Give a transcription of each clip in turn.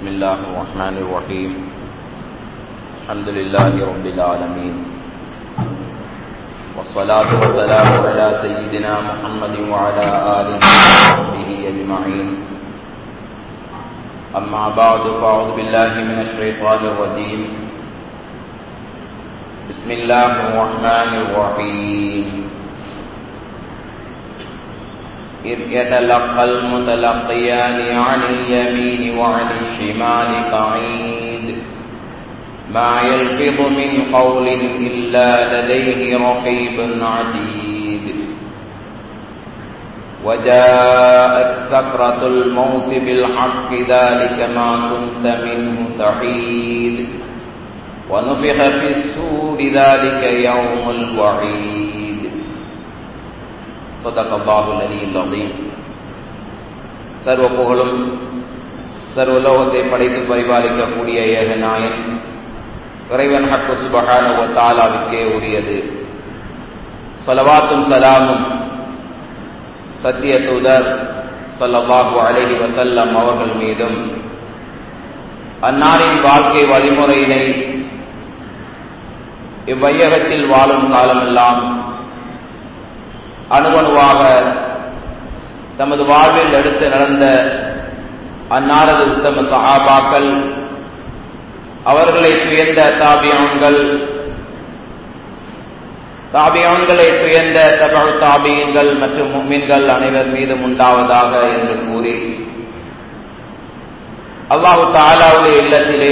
بسم الله الرحمن الرحيم الحمد لله رب العالمين والصلاة والسلام على سيدنا محمد وعلى آله وصحبه أجمعين أما بعد فأعوذ بالله من الشيطان الرجيم بسم الله الرحمن الرحيم إذ يتلقى المتلقيان عن اليمين وعن الشمال قعيد ما يلفظ من قول إلا لديه رقيب عتيد وجاءت سكرة الموت بالحق ذلك ما كنت منه تحيد ونفخ في السور ذلك يوم الوعيد صدق الله العلي العظيم சர்வ புகழும் சர்வ லோகத்தை படைத்து பரிபாலிக்கக்கூடிய ஏக நாயன் இறைவன் ஹக்கு சுபகான தாலாவுக்கே உரியது சொலவாத்தும் சலாமும் சத்திய தூதர் சொல்லவாகு அழகி வசல்லம் அவர்கள் மீதும் அன்னாரின் வாழ்க்கை வழிமுறையினை இவ்வையகத்தில் வாழும் காலமெல்லாம் அணுவணுவாக தமது வாழ்வில் எடுத்து நடந்த அந்நாரது உத்தம சகாபாக்கள் அவர்களை துயர்ந்த தாபியான்கள் தாபியான்களை துயர்ந்த தபழ் தாபியங்கள் மற்றும் மும்மின்கள் அனைவர் மீதும் உண்டாவதாக என்று கூறி அல்லாஹு தாலாவுடைய இல்லத்திலே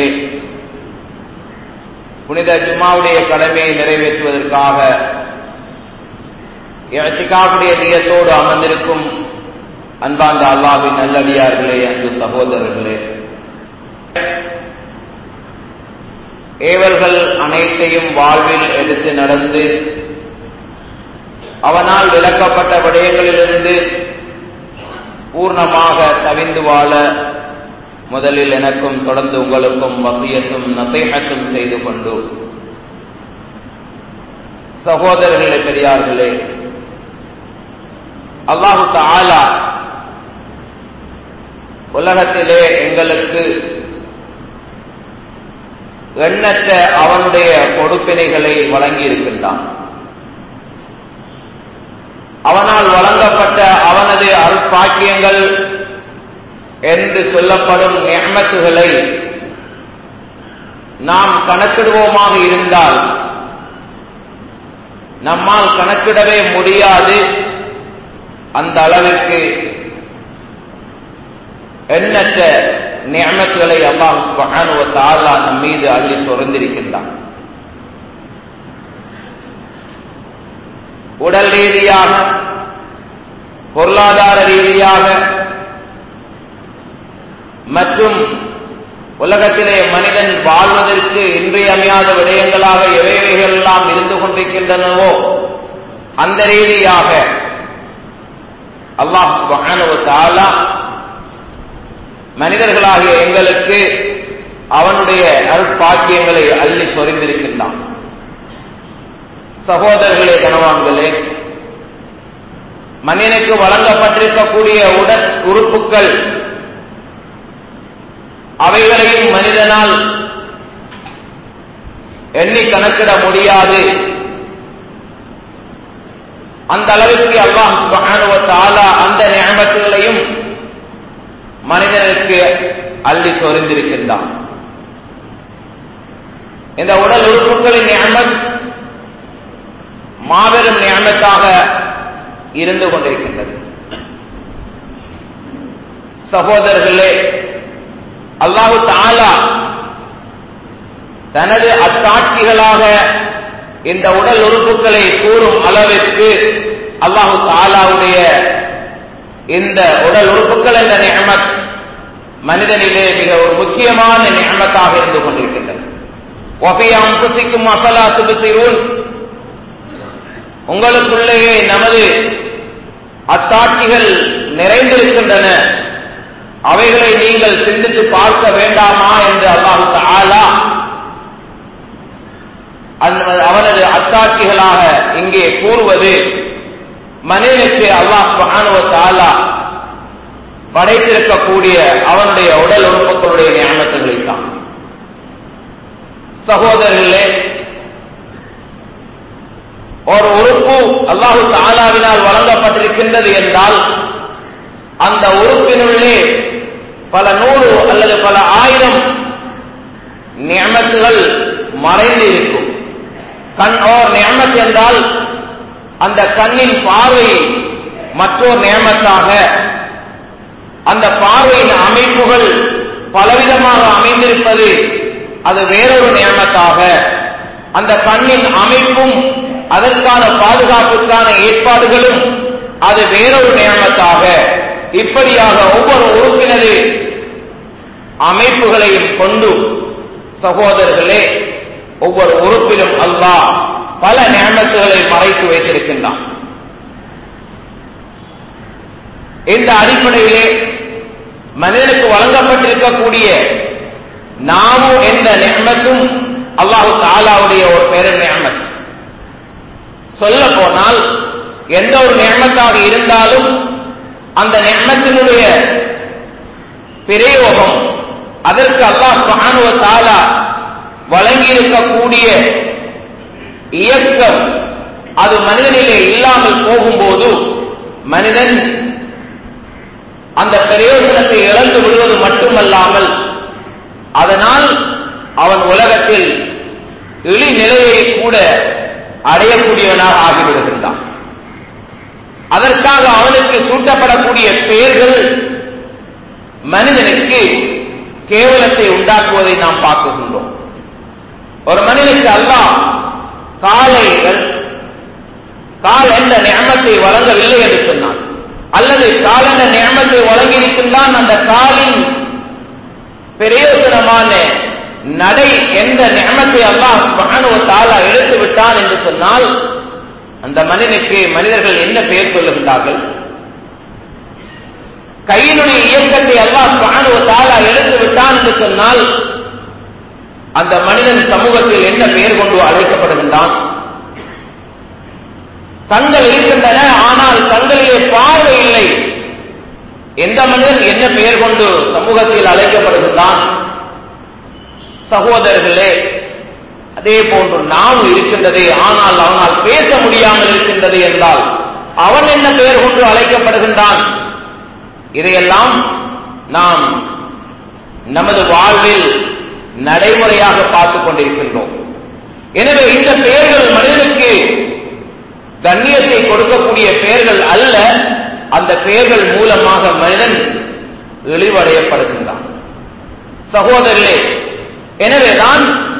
புனித ஜும்மாவுடைய கடமையை நிறைவேற்றுவதற்காக இழத்திக்காவுடைய நியத்தோடு அமர்ந்திருக்கும் அன்பாந்த அல்லாவின் நல்லடியார்களே அன்பு சகோதரர்களே ஏவல்கள் அனைத்தையும் வாழ்வில் எடுத்து நடந்து அவனால் விளக்கப்பட்ட விடயங்களிலிருந்து பூர்ணமாக தவிந்து வாழ முதலில் எனக்கும் தொடர்ந்து உங்களுக்கும் வசியத்தும் நசைமத்தும் செய்து கொண்டு சகோதரர்களே பெரியார்களே அல்லாஹு தாலா உலகத்திலே எங்களுக்கு எண்ணற்ற அவனுடைய கொடுப்பினைகளை வழங்கி இருக்கின்றான் அவனால் வழங்கப்பட்ட அவனது அருட்பாக்கியங்கள் என்று சொல்லப்படும் நியமத்துகளை நாம் கணக்கிடுவோமாக இருந்தால் நம்மால் கணக்கிடவே முடியாது அந்த அளவிற்கு எண்ணற்ற நியமத்துகளை அல்லாஹ் சுபஹானுவ தாலா நம் மீது அள்ளி சொறந்திருக்கின்றான் உடல் ரீதியாக பொருளாதார ரீதியாக மற்றும் உலகத்திலே மனிதன் வாழ்வதற்கு இன்றியமையாத விடயங்களாக எவைவைகள் எல்லாம் இருந்து கொண்டிருக்கின்றனவோ அந்த ரீதியாக அல்லாஹ் சுபஹானுவ தாலா மனிதர்களாகிய எங்களுக்கு அவனுடைய அருட்பாக்கியங்களை அள்ளி சொரிந்திருக்கின்றான் சகோதரர்களே கனவான்களே மனிதனுக்கு வழங்கப்பட்டிருக்கக்கூடிய உடல் உறுப்புகள் அவைகளையும் மனிதனால் எண்ணி கணக்கிட முடியாது அந்த அளவிற்கு அல்லாஹ் சுபஹானுவத்தாலா அந்த நியமத்துகளையும் மனிதனுக்கு அள்ளி சொரிந்திருக்கின்றான் இந்த உடல் உறுப்புகளின் நியமத் மாபெரும் நியமத்தாக இருந்து கொண்டிருக்கின்றது சகோதரர்களே அல்லாஹு தாலா தனது அத்தாட்சிகளாக இந்த உடல் உறுப்புகளை கூறும் அளவிற்கு அல்லாஹு தாலாவுடைய இந்த உடல் உறுப்புகள் என்ற நியமத் மனிதனிலே மிக ஒரு முக்கியமான நியமத்தாக இருந்து கொண்டிருக்கின்றது ஒபியாம் புசிக்கும் அசலா சுபசிரூன் உங்களுக்குள்ளேயே நமது அத்தாட்சிகள் நிறைந்திருக்கின்றன அவைகளை நீங்கள் சிந்தித்து பார்க்க வேண்டாமா என்று அல்லாஹு ஆலா அவனது அத்தாட்சிகளாக இங்கே கூறுவது மனிதனுக்கு அல்லாஹ் சுப்ஹானஹு தாலா படைத்திருக்கக்கூடிய அவனுடைய உடல் உறுப்புகளுடைய ஞானத்தை சகோதரர்களே ஒரு உறுப்பு அல்லாஹு தாலாவினால் வழங்கப்பட்டிருக்கின்றது என்றால் அந்த உறுப்பினுள்ளே பல நூறு அல்லது பல ஆயிரம் நியமத்துகள் மறைந்து இருக்கும் கண் ஓர் நியமத் என்றால் அந்த கண்ணின் பார்வை மற்றொரு நியமத்தாக அந்த பார்வையின் அமைப்புகள் பலவிதமாக அமைந்திருப்பது அது வேறொரு நியமத்தாக அந்த கண்ணின் அமைப்பும் அதற்கான பாதுகாப்புக்கான ஏற்பாடுகளும் அது வேறொரு நியமத்தாக இப்படியாக ஒவ்வொரு உறுப்பினரு அமைப்புகளையும் கொண்டு சகோதரர்களே ஒவ்வொரு உறுப்பிலும் அல்லாஹ் பல நியமத்துகளை மறைத்து வைத்திருக்கின்றான் இந்த அடிப்படையிலே மனிதனுக்கு வழங்கப்பட்டிருக்கக்கூடிய நாமு என்ற நியமத்தும் அல்லாஹு தாலாவுடைய ஒரு பெரும் நியமத் சொல்ல போனால் எந்த ஒரு நியமத்தாக இருந்தாலும் அந்த நியமத்தினுடைய பிரயோகம் அதற்கு அல்லாஹ் சுப்ஹானஹு வ தஆலா வழங்கியிருக்கக்கூடிய இயக்கம் அது மனிதனிலே இல்லாமல் போகும்போது மனிதன் அந்த பிரயோஜனத்தை இழந்து விடுவது மட்டுமல்லாமல் அதனால் அவன் உலகத்தில் இழிநிலையை கூட அடையக்கூடியவனாக ஆகிவிடுகின்றான் அதற்காக அவனுக்கு சூட்டப்படக்கூடிய பெயர்கள் மனிதனுக்கு கேவலத்தை உண்டாக்குவதை நாம் பார்க்குகின்றோம் ஒரு மனிதனுக்கு அல்லாஹ் காலைகள் கால் என்ற நியமத்தை வழங்கவில்லை என்று சொன்னான் அல்லது கால் என்ற நியமத்தை வழங்கியிருக்கின்றான் அந்த காலின் பிரயோஜனமான நடை என்ற நியமத்தை அல்லாஹ் சுப்ஹானஹு தாலா எடுத்து விட்டான் என்று சொன்னால் அந்த மனிதனுக்கு மனிதர்கள் என்ன பெயர் சொல்லுகின்றார்கள் கையினுடைய இயக்கத்தை அல்லாஹ் சுப்ஹானஹு தாலா எடுத்து விட்டான் என்று சொன்னால் அந்த மனிதன் சமூகத்தில் என்ன பெயர் கொண்டு அழைக்கப்படுகின்றான் கண்கள் இருக்கின்றன ஆனால் கண்களிலே பார்வை இல்லை எந்த மனிதன் என்ன பெயர் கொண்டு சமூகத்தில் அழைக்கப்படுகின்றான் சகோதரர்களே அதே போன்று நாம் இருக்கின்றது ஆனால் அவனால் பேச முடியாமல் இருக்கின்றது என்றால் அவன் என்ன பெயர் கொண்டு அழைக்கப்படுகின்றான் இதையெல்லாம் நாம் நமது வாழ்வில் நடைமுறையாக பார்த்துக் கொண்டிருக்கின்றோம் எனவே இந்த பெயர்கள் மனிதனுக்கு கண்ணியத்தை கொடுக்கக்கூடிய பெயர்கள் அல்ல அந்த பெயர்கள் மூலமாக மனிதன் இழிவடையப்படுகின்றான் சகோதரர்களே எனவேதான்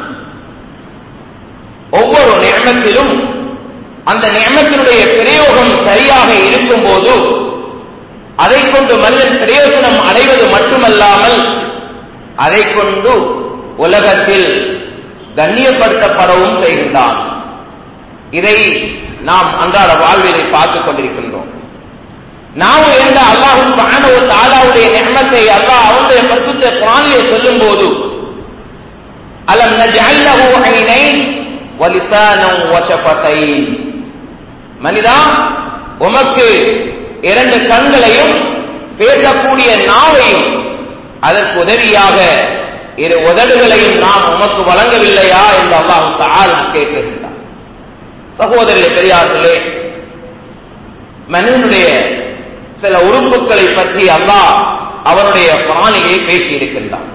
ஒவ்வொரு நியமத்திலும் அந்த நியமத்தினுடைய பிரயோகம் சரியாக இருக்கும் போது அதை கொண்டு மனிதன் பிரயோஜனம் அடைவது மட்டுமல்லாமல் அதை கொண்டு உலகத்தில் கண்ணியப்படுத்தப்படவும் செய்கின்றான் இதை நாம் அன்றாட வாழ்விலை பார்த்துக் கொண்டிருக்கின்றோம் நாம் என்ற அல்லாஹு சுப்ஹானஹு தாலாவுடைய நியமத்தை அல்லாஹ் அவனுடைய பரிசுத்த குரானிலே சொல்லும் போது அலம் நஜ்அல் லஹு ஐனைன் வ லிசானன் வ ஷஃபதைன் மனிதா உமக்கு இரண்டு கண்களையும் பேசக்கூடிய நாவையும் அதற்கு உதவியாக இரு உதடுகளையும் நாம் உமக்கு வழங்கவில்லையா என்று அல்லாஹு தஆலா கேட்கின்றார் சகோதரர்களே பெரியார்களே மனிதனுடைய சில உறுப்புகளை பற்றி அல்லாஹ் அவனுடைய குரானிலே பேசியிருக்கின்றான்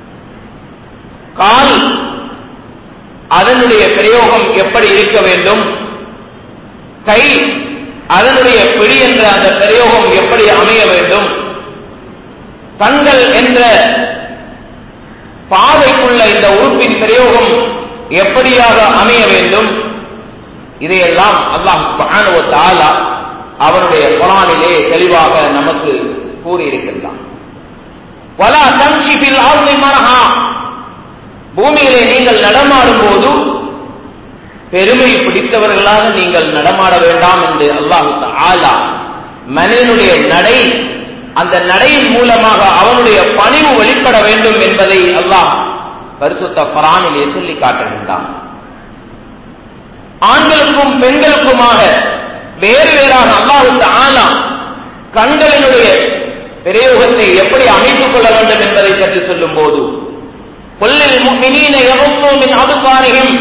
கால் அதனுடைய பிரயோகம் எப்படி இருக்க வேண்டும் கை அதனுடைய பிடி என்ற அந்த பிரயோகம் எப்படி அமைய வேண்டும் கண்கள் என்ற பாதைக்குள்ள இந்த உறுப்பின் பிரயோகம் எப்படியாக அமைய வேண்டும் இதையெல்லாம் அல்லாஹ் சுப்ஹானஹு வ தஆலா அவனுடைய குரானிலே தெளிவாக நமக்கு கூறியிருக்கின்றான் வலா தம்ஷி ஃபில் அர்தி மரஹா பூமியிலே நீங்கள் நடமாடும் போது பெருமை பிடித்தவர்களாக நீங்கள் நடமாட வேண்டாம் என்று அல்லாஹு ஆலா மனிதனுடைய நடை அந்த நடையின் மூலமாக அவனுடைய பணிவு வெளிப்பட வேண்டும் என்பதை அல்லாஹ் பரிசுத்த பரானிலே சொல்லி காட்டுகின்றான் ஆண்களுக்கும் பெண்களுக்குமாக வேறு வேறாக அல்லாஹு ஆலா கண்களினுடைய பிரயோகத்தை எப்படி அமைத்துக் கொள்ள வேண்டும் என்பதை பற்றி சொல்லும் போது கொல்லில் முக்மினீன எவத்தோ மின் அபுசாரியும்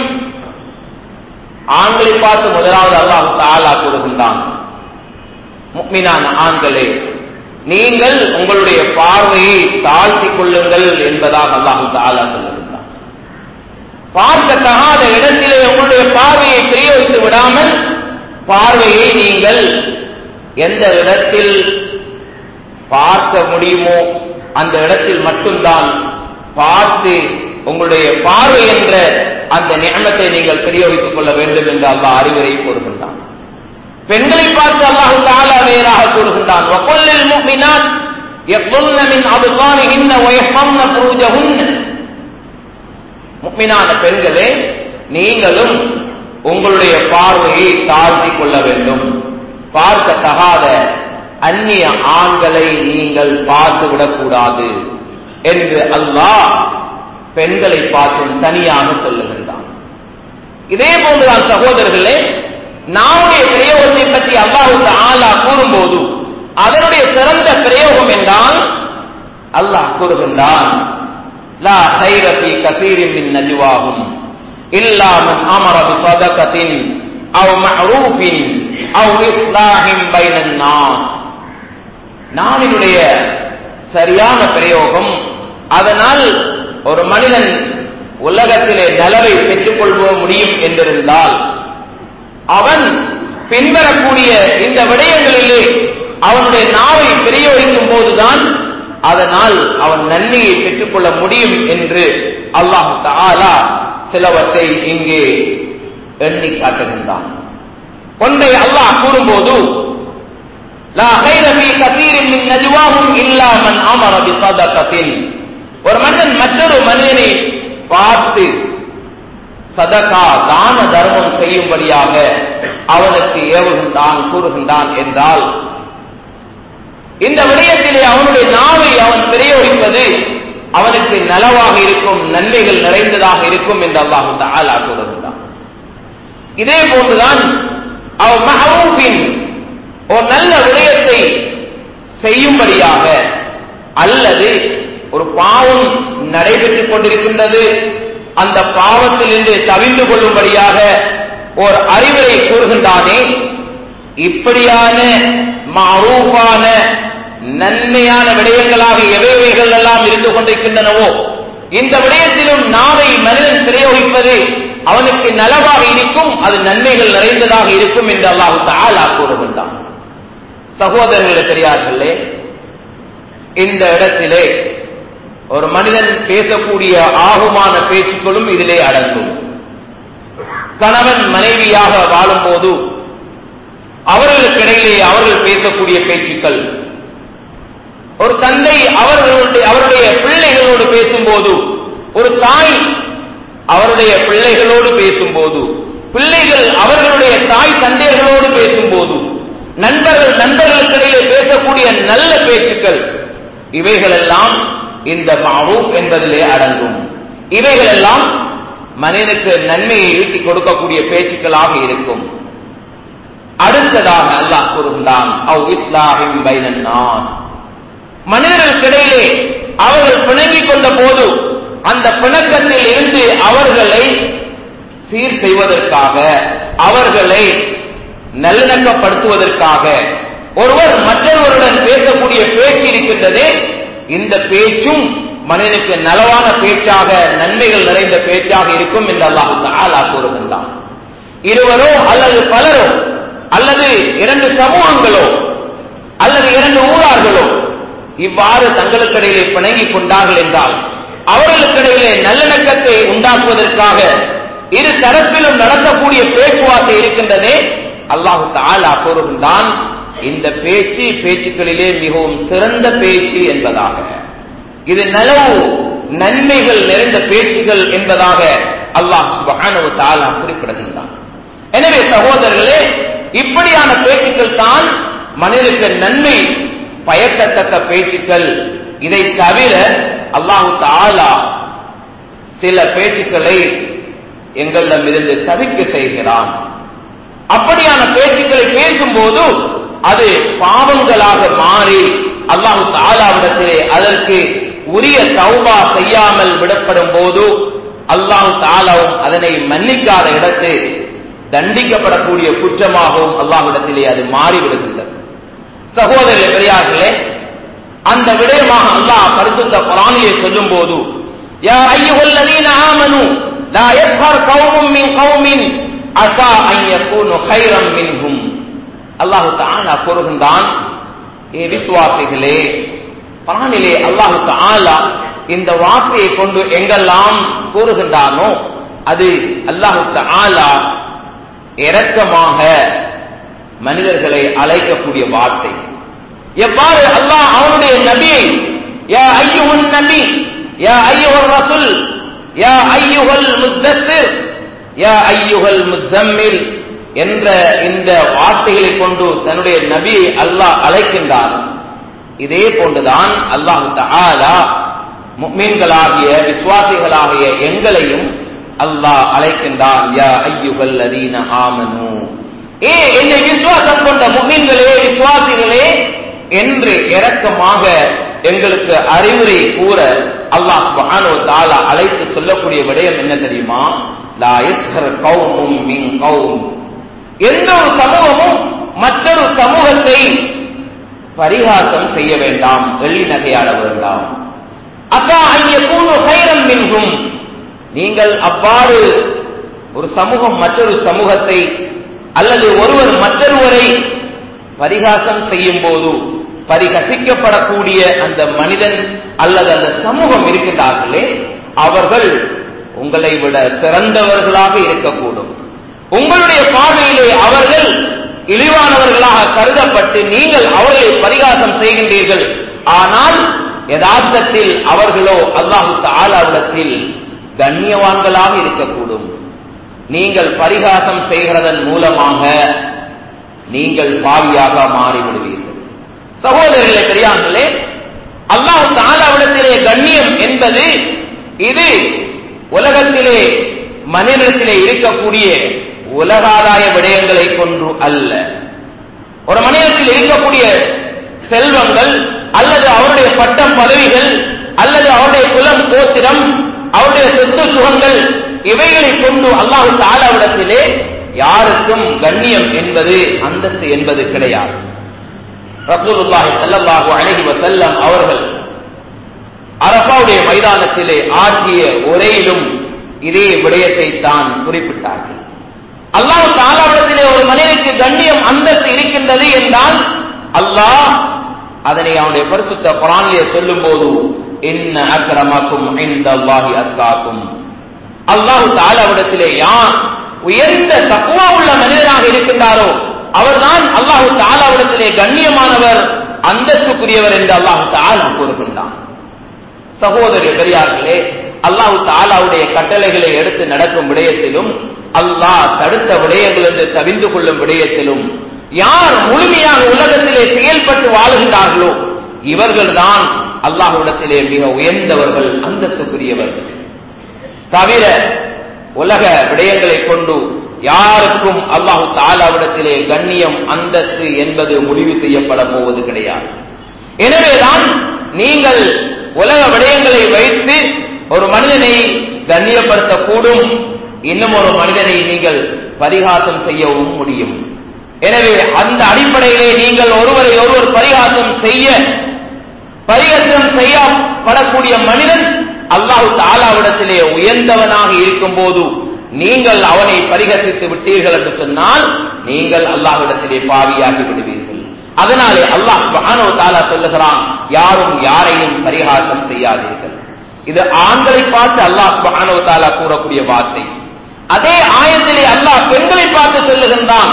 ஆண்களை பார்த்து முதலாவது அல்லாஹ் தாலா கூறுகின்றான் முக்மினான ஆண்களே நீங்கள் உங்களுடைய பார்வையை தாழ்த்திக் கொள்ளுங்கள் என்பதாக அல்லாஹு தாலா சொல்லுகின்றான் பார்க்கத்தகாத இடத்திலே உங்களுடைய பார்வையை பிரயோகித்து விடாமல் பார்வையை நீங்கள் எந்த இடத்தில் பார்க்க முடியுமோ அந்த இடத்தில் மட்டும்தான் பார்த்து உங்களுடைய பார்வை என்ற அந்த நியமத்தை நீங்கள் பிரயோகித்துக் கொள்ள வேண்டும் என்று அல்லாஹ் அறிவுரை கூறுகின்றான் பெண்களை பார்த்து அல்லாஹு தாலா வேறாக கூறுகின்றான் வகொல்லில் முஃமினாத் يغضن من أبصارهن ويحفظن فروجهن முக்மினான பெண்களே நீங்களும் உங்களுடைய பார்வையை தாழ்த்திக் கொள்ள வேண்டும் பார்க்கத்தகாத அந்நிய ஆண்களை நீங்கள் பார்த்து விடக்கூடாது என்று அல்லாஹ் பெண்களை பார்த்தும் தனியாக சொல்லுகின்றான் இதே போன்றுதான் சகோதரர்களே நாவுடைய பிரயோகத்தை பற்றி அல்லாஹுக்கு ஆலா கூறும்போது அதனுடைய சிறந்த பிரயோகம் என்றால் அல்லாஹ் கூறுகின்றான் லா خير في كثير من نجواهم إلا من أمر بصدقة أو معروف أو إصلاح بين الناس நாவினுடைய சரியான பிரயோகம் அதனால் ஒரு மனிதன் உலகத்திலே நலவை பெற்றுக்கொள்வ முடியும் என்றிருந்தால் அவன் பின்வரக்கூடிய இந்த விடயங்களிலே அவனுடைய நாவை பிரயோகிக்கும் போதுதான் அதனால் அவன் நன்மையை பெற்றுக்கொள்ள முடியும் என்று அல்லாஹு தாலா சிலவற்றை இங்கே எண்ணி காட்டுகின்றான் ஒன்றை அல்லாஹ் கூறும்போது லா خير في كثير من نجواهم إلا من أمر بصدقة ஒரு மனிதன் மற்றொரு மனிதனை பார்த்து சதகா தான தர்மம் செய்யும்படியாக அவனுக்கு ஏவுகின்றான் கூறுகின்றான் என்றால் இந்த விடயத்திலே அவனுடைய நாவை அவன் பிரயோகிப்பது அவனுக்கு நலவாக இருக்கும் நன்மைகள் நிறைந்ததாக இருக்கும் என்று அல்லாஹு தாலா கூறுகின்றான் இதே போன்றுதான் அவன் மஹூபின் ஒரு நல்ல விடயத்தை செய்யும்படியாக அல்லது ஒரு பாவம் நடைபெற்றுக் கொண்டிருக்கின்றது அந்த பாவத்திலிருந்து தவிந்து கொள்ளும்படியாக ஒரு அறிவுரை கூறுகின்றானே இப்படியான மாரூபான நன்மையான விடயங்களாக எவைவைகள் எல்லாம் இருந்து கொண்டிருக்கின்றனவோ இந்த விடயத்திலும் நாவை மனிதன் பிரயோகிப்பது அவனுக்கு நலவாக இருக்கும் அது நன்மைகள் நிறைந்ததாக இருக்கும் என்று அல்லாஹு தாலா கூறுகின்றான் சகோதரர்களே பெரியார்களே இந்த இடத்திலே ஒரு மனிதன் பேசக்கூடிய ஆகுமான பேச்சுக்களும் இதிலே அடங்கும் கணவன் மனைவியாக வாழும்போது அவர்களுக்கிடையிலே அவர்கள் பேசக்கூடிய பேச்சுக்கள் ஒரு தந்தை அவர்களுடைய அவருடைய பிள்ளைகளோடு பேசும்போது ஒரு தாய் அவருடைய பிள்ளைகளோடு பேசும்போது பிள்ளைகள் அவர்களுடைய தாய் தந்தையர்களோடு பேசும்போது நண்பர்கள் நண்பர்களுக்கிடையிலே பேசக்கூடிய நல்ல பேச்சுக்கள் இவைகளெல்லாம் இந்த மாவூப் என்பதிலே அடங்கும் இவைகளெல்லாம் மனிதனுக்கு நன்மையை ஈட்டிக் கொடுக்கக்கூடிய பேச்சுக்களாக இருக்கும் அடுத்ததாக அல்லாஹ் கூறுகின்றான் அவ் இஸ்லாஹிம் பைனன்னாஸ் மனிதர்களுக்கிடையிலே அவர்கள் பிணங்கிக் கொண்ட போது அந்த பிணக்கத்தில் இருந்து அவர்களை சீர் செய்வதற்காக அவர்களை நல்லிணக்கப்படுத்துவதற்காக ஒருவர் மற்றொருவருடன் பேசக்கூடிய பேச்சு இருக்கின்றதே இந்த பேச்சும் மனிதனுக்கு நலவான பேச்சாக நன்மைகள் நிறைந்த பேச்சாக இருக்கும் என்று அல்லாஹு தாலா கூறுகின்றான் இருவரோ அல்லது பலரோ அல்லது இரண்டு சமூகங்களோ அல்லது இரண்டு ஊரார்களோ இவ்வாறு தங்களுக்கிடையிலே பிணங்கிக் கொண்டார்கள் என்றால் அவர்களுக்கிடையிலே நல்லிணக்கத்தை உண்டாக்குவதற்காக இரு தரப்பிலும் நடத்தக்கூடிய பேச்சுவார்த்தை இருக்கின்றதே அல்லாஹு தாலா கூறுகின்றான் இந்த பேச்சு பேச்சுக்களிலே மிகவும் சிறந்த பேச்சு என்பதாக இது நலவு நன்மைகள் நிறைந்த பேச்சுகள் என்பதாக அல்லாஹ் சுபஹானு தாலா குறிப்பிடுகின்றான் எனவே சகோதரர்களே இப்படியான பேச்சுக்கள் தான் மனிதனுக்கு நன்மை பயக்கத்தக்க பேச்சுக்கள் இதை தவிர அல்லாஹு தாலா சில பேச்சுக்களை எங்களிடமிருந்து தவிக்க செய்கிறான் அப்படியான பேச்சுக்களை பேசும்போது அது பாவங்களாக மாறி அல்லாஹு தாலாவிடத்திலே அதற்கு உரிய தௌபா செய்யாமல் விடப்படும் போது அல்லாஹ் தாலாவும் அதனை மன்னிக்காத இடத்து தண்டிக்கப்படக்கூடிய குற்றமாகவும் அல்லாஹ்விடத்திலே அது மாறிவிடுகின்றது சகோதரர்களே பெரியார்களே அந்த விடயமாக அல்லாஹ் பரிசுத்த குரானிலே சொல்லும் போது யா ஐயுஹல்லதீன ஆமனு லா யஸ்ஹர் கௌமும் மின் கௌமின் அஸா அன் யகூனு கைரம் மின்ஹும் அல்லாஹ் தஆலா கூறுகின்றான் ஏ விசுவாசிகளே குரானிலே அல்லாஹ் தஆலா இந்த வார்த்தையை கொண்டு எங்கெல்லாம் கூறுகின்றானோ அது அல்லாஹ் தஆலா இரக்கமாக மனிதர்களை அழைக்கக்கூடிய வார்த்தை எவ்வாறு அல்லாஹ் அவனுடைய நபியை யா ஐயுஹன் நபி யா ஐயுஹர் ரசூல் யா ஐயுஹல் முத்தஸிர் யா ஐயுஹல் முஸம்மில் என்ற இந்த வார்த்தைகளை கொண்டு தன்னுடைய நபியை அல்லாஹ் அழைக்கின்றான் இதே போன்றுதான் அல்லாஹு தஆலா முக்மீன்களாகிய விசுவாசிகளாகிய எங்களையும் அல்லாஹ் அழைக்கின்றான் யா ஐயுகல் லதீன ஆமனு ஏ என்னை விசுவாசம் கொண்ட முக்மீன்களே விசுவாசிகளே என்று இரக்கமாக எங்களுக்கு அறிவுரை கூற அல்லாஹ் சுப்ஹானஹு வ தஆலா அழைத்து சொல்லக்கூடிய விடயம் என்ன தெரியுமா லா யஸ்ஹர் கௌமும் மின் கௌம் எந்த ஒரு சமூகமும் மற்றொரு சமூகத்தை பரிகாசம் செய்ய வேண்டாம் வெள்ளி நகையாட வேண்டாம் அக்கா அங்கே கூணு சைரம் மின்கும் நீங்கள் அவ்வாறு ஒரு சமூகம் மற்றொரு சமூகத்தை அல்லது ஒருவர் மற்றொருவரை பரிகாசம் செய்யும் போது பரிகசிக்கப்படக்கூடிய அந்த மனிதன் அல்லது அந்த சமூகம் இருக்கின்றார்களே அவர்கள் உங்களை விட சிறந்தவர்களாக இருக்கக்கூடும் உங்களுடைய பார்வையிலே அவர்கள் இழிவானவர்களாக கருதப்பட்டு நீங்கள் அவர்களை பரிகாசம் செய்கின்றீர்கள் ஆனால் யதார்த்தத்தில் அவர்களோ அல்லாஹு தாலாவிடத்தில் கண்ணியவான்களாக இருக்கக்கூடும் நீங்கள் பரிகாசம் செய்கிறதன் மூலமாக நீங்கள் பாவியாக மாறிவிடுவீர்கள் சகோதரர்களே பெரியார்களே அல்லாஹு தாலாவிடத்திலே கண்ணியம் என்பது இது உலகத்திலே மனிதத்திலே இருக்கக்கூடிய உலகாதாய விடயங்களை கொன்று அல்ல ஒரு மனிதத்தில் இருக்கக்கூடிய செல்வங்கள் அல்லது அவருடைய பட்டம் பதவிகள் அல்லது அவருடைய குலம் கோத்திரம் அவருடைய சொத்து சுகங்கள் இவைகளை கொண்டு அல்லாஹு தாலாவிடத்திலே யாருக்கும் கண்ணியம் என்பது அந்தஸ்து என்பது கிடையாது ரசூலுல்லாஹி ஸல்லல்லாஹு அலைஹி வஸல்லம் அவர்கள் அரபாவுடைய மைதானத்திலே ஆற்றிய உரையிலும் இதே விடயத்தை தான் குறிப்பிட்டார்கள் அல்லாஹ் தாலாவிடத்திலே ஒரு மனிதனுக்கு கண்ணியம் அந்தஸ்து இருக்கின்றது என்றால் அல்லாஹ் அதனை அவனுடைய பரிசுத்த குரானிலே சொல்லும் போது என்ன அக்கிரமாக்கும் இந்தல்லாஹி அத்தாக்கும் அல்லாஹு தாலாவிடத்திலே யார் உயர்ந்த தக்குவா உள்ள மனிதனாக இருக்கின்றாரோ அவர்தான் அல்லாஹு தாலாவிடத்திலே கண்ணியமானவர் அந்தஸ்துக்குரியவர் என்று அல்லாஹு தாலா கூறுகின்றான் சகோதரி பெரியார்களே அல்லாஹு தாலாவுடைய கட்டளைகளை எடுத்து நடக்கும் விடயத்திலும் அல்லாஹ் தடுத்த விடயங்கள் என்று தவிந்து கொள்ளும் விடயத்திலும் யார் முழுமையாக உலகத்திலே செயல்பட்டு வாழுகின்றார்களோ இவர்கள்தான் அல்லாஹ்விடத்திலே மிக உயர்ந்தவர்கள் அந்தஸ்துக்குரியவர்கள் தவிர உலக விடயங்களை கொண்டு யாருக்கும் அல்லாஹு தாலாவிடத்திலே கண்ணியம் அந்தஸ்து என்பது முடிவு செய்யப்பட போவது கிடையாது எனவேதான் நீங்கள் உலக விடயங்களை வைத்து ஒரு மனிதனை கண்ணியப்படுத்தக்கூடும் இன்னும் ஒரு மனிதனை நீங்கள் பரிகாசம் செய்யவும் முடியும் எனவே அந்த அடிப்படையிலே நீங்கள் ஒருவரை ஒருவர் பரிகாசம் செய்ய பரிகாசம் செய்யப்படக்கூடிய மனிதன் அல்லாஹு தாலாவிடத்திலே உயர்ந்தவனாக இருக்கும் போது நீங்கள் அவனை பரிகசித்து விட்டீர்கள் என்று சொன்னால் நீங்கள் அல்லாஹ்விடத்திலே பாவியாகி விடுவீர்கள் அதனாலே அல்லாஹ் சுப்ஹானஹு வ தஆலா சொல்லுகிறான் யாரும் யாரையும் பரிகாசம் செய்யாதீர்கள் இது ஆண்களை பார்த்து அல்லாஹ் சுப்ஹானஹு வ தஆலா கூறக்கூடிய வார்த்தை அதே ஆயத்திலே அல்லாஹ் பெண்களை பார்த்து சொல்லுகின்றான்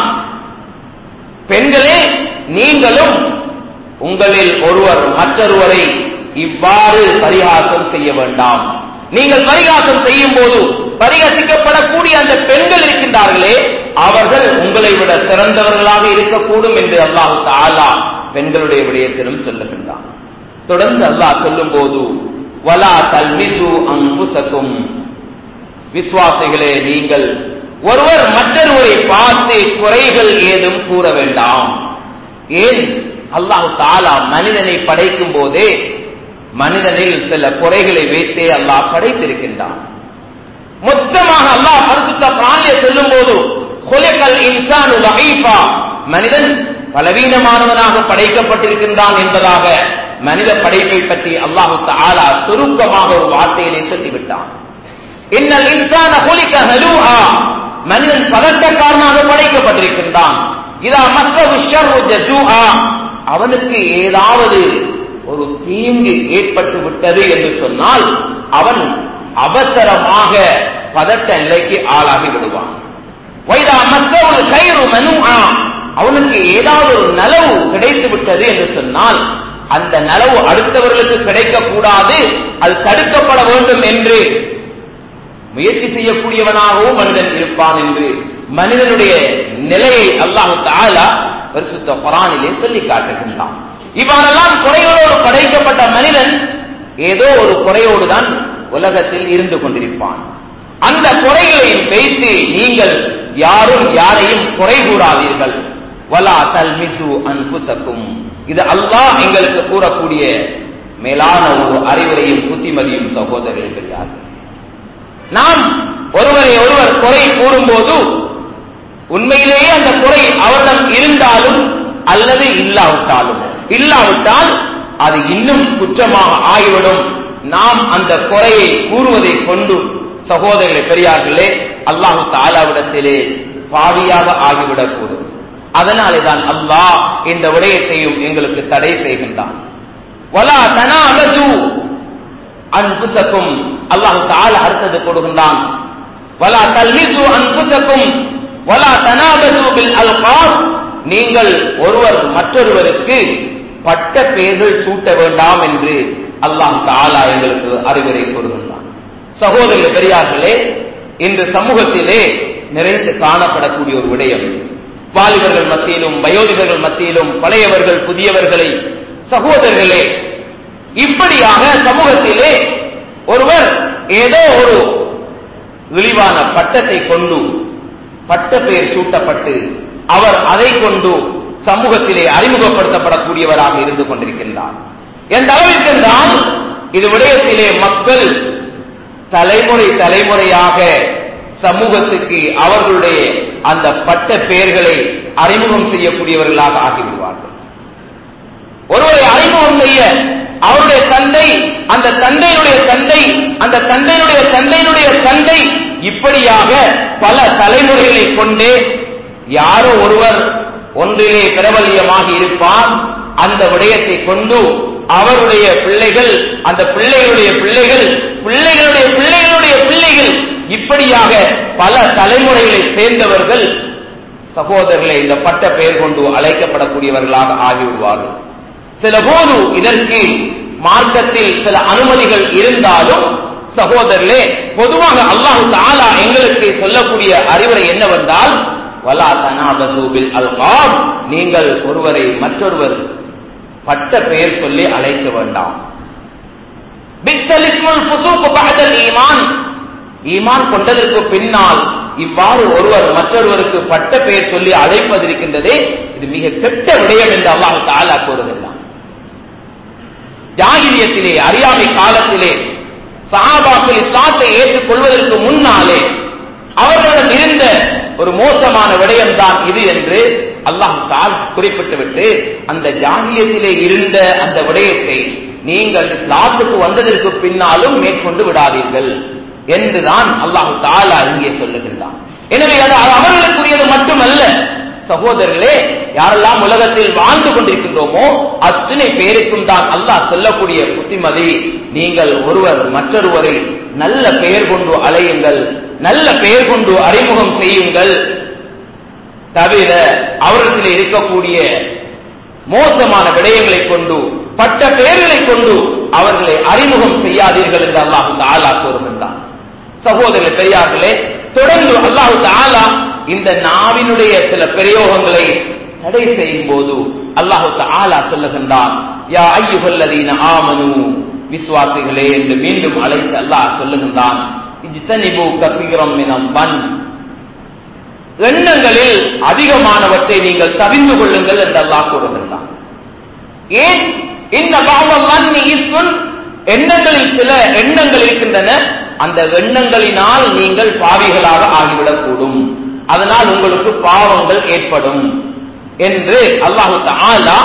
பெண்களே நீங்களும் உங்களில் ஒருவர் மற்றொருவரை இவ்வாறு பரிகாசம் செய்ய வேண்டாம் நீங்கள் பரிகாசம் செய்யும் போது பரிகசிக்கப்படக்கூடிய அந்த பெண்கள் இருக்கின்றார்களே அவர்கள் உங்களை விட சிறந்தவர்களாக இருக்கக்கூடும் என்று அல்லாஹு தாலா பெண்களுடைய விடயத்திலும் சொல்லுகின்றான் தொடர்ந்து அல்லாஹ் சொல்லும் போது வலா தல்மிசு அங்குசக்கும் விசுவாசிகளே நீங்கள் ஒருவர் மற்றொருவரை பார்த்து குறைகள் ஏதும் கூற வேண்டாம் ஏன் அல்லாஹு தாலா மனிதனை படைக்கும் போதே மனிதனில் சில குறைகளை வைத்தே அல்லாஹ் படைத்திருக்கின்றான் மொத்தமாக அல்லாஹ் பரிசுத்த பிராணியை சொல்லும் போது கொலைக்கல் இன்சான் மனிதன் பலவீனமானவனாக படைக்கப்பட்டிருக்கின்றான் என்பதாக மனித படைப்பை பற்றி அல்லாஹு தாலா சுருக்கமாக ஒரு வார்த்தையிலே சொல்லிவிட்டான் இன்னல் இன்சான கொலிக்க ஹலூஹா மனிதன் பதட்டக்காரனாக படைக்கப்பட்டிருக்கின்றான் இதா மற்ற அவனுக்கு ஏதாவது ஒரு தீங்கு ஏற்பட்டு விட்டது என்று சொன்னால் அவன் அவசரமாக பதட்ட நிலைக்கு ஆளாகி விடுவான் வைதா மற்ற ஒரு கயிறு மனுஆ அவனுக்கு ஏதாவது ஒரு நலவு கிடைத்து விட்டது என்று சொன்னால் அந்த நலவு அடுத்தவர்களுக்கு கிடைக்கக்கூடாது அது தடுக்கப்பட வேண்டும் என்று முயற்சி செய்யக்கூடியவனாகவும் மனிதன் இருப்பான் என்று மனிதனுடைய நிலையை அல்லாஹு தாலா பரிசுத்த குரானிலே சொல்லி காட்டுகின்றான் இவ்வாறெல்லாம் குறைகளோடு படைக்கப்பட்ட மனிதன் ஏதோ ஒரு குறையோடு தான் உலகத்தில் இருந்து கொண்டிருப்பான் அந்த குறைகளையும் வைத்து நீங்கள் யாரும் யாரையும் குறை கூறாதீர்கள் வலா தல்மிசு அன்புசக்கும் இது அல்லாஹ் எங்களுக்கு கூறக்கூடிய மேலான ஒரு அறிவுரையும் புத்திமதியும் சகோதரர்கள் கிடையாது நாம் ஒருவரை ஒருவர் குறை கூறும்போது உண்மையிலேயே அந்த குறை அவரிடம் இருந்தாலும் அல்லது இல்லாவிட்டாலும் இல்லாவிட்டால் அது இன்னும் குற்றமாக ஆகிவிடும் நாம் அந்த குறையை கூறுவதை கொண்டு சகோதரர்களை பெரியார்களே அல்லாஹு தாலாவிடத்திலே பாவியாக ஆகிவிடக்கூடும் அதனாலே தான் அல்லாஹ் இந்த விடயத்தையும் எங்களுக்கு தடை செய்கின்றான் வலா தனாபது அன்புசக்கும் அல்லாஹு தால அர்த்தத்தை கொடுக்கின்றான் வலா தல்மிசு அன்புசக்கும் வலா தனாபது பில் அல்காஸ் நீங்கள் ஒருவர் மற்றொருவருக்கு பட்ட பெயர்கள் சூட்ட வேண்டாம் என்று அல்லாஹ் தாலா எங்களுக்கு அறிவுரை கூறுகின்றான் சகோதரர்கள் பெரியார்களே இன்று சமூகத்திலே நிறைந்து காணப்படக்கூடிய ஒரு விடயம் வாலிபர்கள் மத்தியிலும் வயோதிகர்கள் மத்தியிலும் பழையவர்கள் புதியவர்களை சகோதரர்களே இப்படியாக சமூகத்திலே ஒருவர் ஏதோ ஒரு இழிவான பட்டத்தை கொண்டு பட்ட பெயர் சூட்டப்பட்டு அவர் அதை கொண்டு சமூகத்திலே அறிமுகப்படுத்தப்படக்கூடியவராக இருந்து கொண்டிருக்கின்றார் எந்த அளவிற்கு என்றால் இது விடயத்திலே மக்கள் தலைமுறை தலைமுறையாக சமூகத்துக்கு அவர்களுடைய அந்த பட்ட பெயர்களை அறிமுகம் செய்யக்கூடியவர்களாக ஆகிவிடுவார்கள் ஒருவரை அறிமுகம் செய்ய அவருடைய தந்தை அந்த தந்தையினுடைய தந்தை அந்த தந்தையினுடைய தந்தையினுடைய தந்தை இப்படியாக பல தலைமுறைகளை கொண்டே யாரோ ஒருவர் ஒன்றிலே பிரபல்யமாக இருப்பார் அந்த விடயத்தை கொண்டு அவருடைய பிள்ளைகள் அந்த பிள்ளைகளுடைய பிள்ளைகள் பிள்ளைகளுடைய பிள்ளைகளுடைய பிள்ளைகள் இப்படியாக பல தலைமுறைகளை சேர்ந்தவர்கள் சகோதரர்களை இந்த பட்ட பெயர் கொண்டு அழைக்கப்படக்கூடியவர்களாக ஆகிவிடுவார்கள் சில போது இதற்கு மார்க்கத்தில் சில அனுமதிகள் இருந்தாலும் சகோதரர்களே பொதுவாக அல்லாஹு தாலா எங்களுக்கு சொல்லக்கூடிய அறிவுரை என்னவென்றால் வலா தனாபசூபில் அல்காம் நீங்கள் ஒருவரை மற்றொருவர் பட்ட பெயர் சொல்லி அழைக்க வேண்டாம் ஈமான் ஈமான் கொண்டதற்கு பின்னால் இவ்வாறு ஒருவர் மற்றொருவருக்கு பட்ட பெயர் சொல்லி அழைப்பதிருக்கின்றதே இது மிக கெட்ட விடயம் என்று அல்லாஹு தாலா கூறுகின்றான் ஜாகிரியத்திலே அறியாமை காலத்திலே சஹாபாக்கள் இஸ்லாத்தை ஏற்றுக்கொள்வதற்கு முன்னாலே அவர்களிடம் இருந்த ஒரு மோசமான விடயம்தான் இது என்று அல்லாஹ் தால் குறிப்பிட்டுவிட்டு அந்த ஜாகியத்திலே இருந்த அந்த விடயத்தை நீங்கள் இஸ்லாத்துக்கு வந்ததற்கு பின்னாலும் மேற்கொண்டு விடாதீர்கள் என்றுதான் அல்லாஹு தாலா இங்கே சொல்லுகின்றான் எனவே அது அவர்களுக்குரியது மட்டுமல்ல சகோதரர்களே யாரெல்லாம் உலகத்தில் வாழ்ந்து கொண்டிருக்கின்றோமோ அத்தனை பேருக்கும் தான் அல்லாஹ் சொல்லக்கூடிய புத்திமதி நீங்கள் ஒருவர் மற்றொருவரை நல்ல பெயர் கொண்டு அலையுங்கள் நல்ல பெயர் கொண்டு அறிமுகம் செய்யுங்கள் தவிர அவர்களில் இருக்கக்கூடிய மோசமான விடயங்களை கொண்டு பட்ட பெயர்களை கொண்டு அவர்களை அறிமுகம் செய்யாதீர்கள் என்று அல்லாஹு தாலா கூறுகின்றான் சகோதரர்கள் பெரியார்களே தொடர்ந்து அல்லாஹு தாலா இந்த நாவினுடைய சில பிரயோகங்களை தடை செய்யும் போது அல்லாஹு தாலா சொல்லுகின்றான் யா ஐயுகல்லதீன ஆமனு விசுவாசிகளே என்று மீண்டும் அழைத்து அல்லாஹ் சொல்லுகின்றான் இஜ்தனிபு கசீரம் மினம் வன் எண்ணங்களில் அதிகமானவற்றை நீங்கள் தவிந்து கொள்ளுங்கள் என்று அல்லாஹ் கூறுகின்றான் ஏன் இந்த பாவம் இஸ்முன் எண்ணங்களில் சில எண்ணங்கள் இருக்கின்றன அந்த எண்ணங்களினால் நீங்கள் பாவிகளாக ஆகிவிடக்கூடும் அதனால் உங்களுக்கு பாவங்கள் ஏற்படும் என்று அல்லாஹு தாலா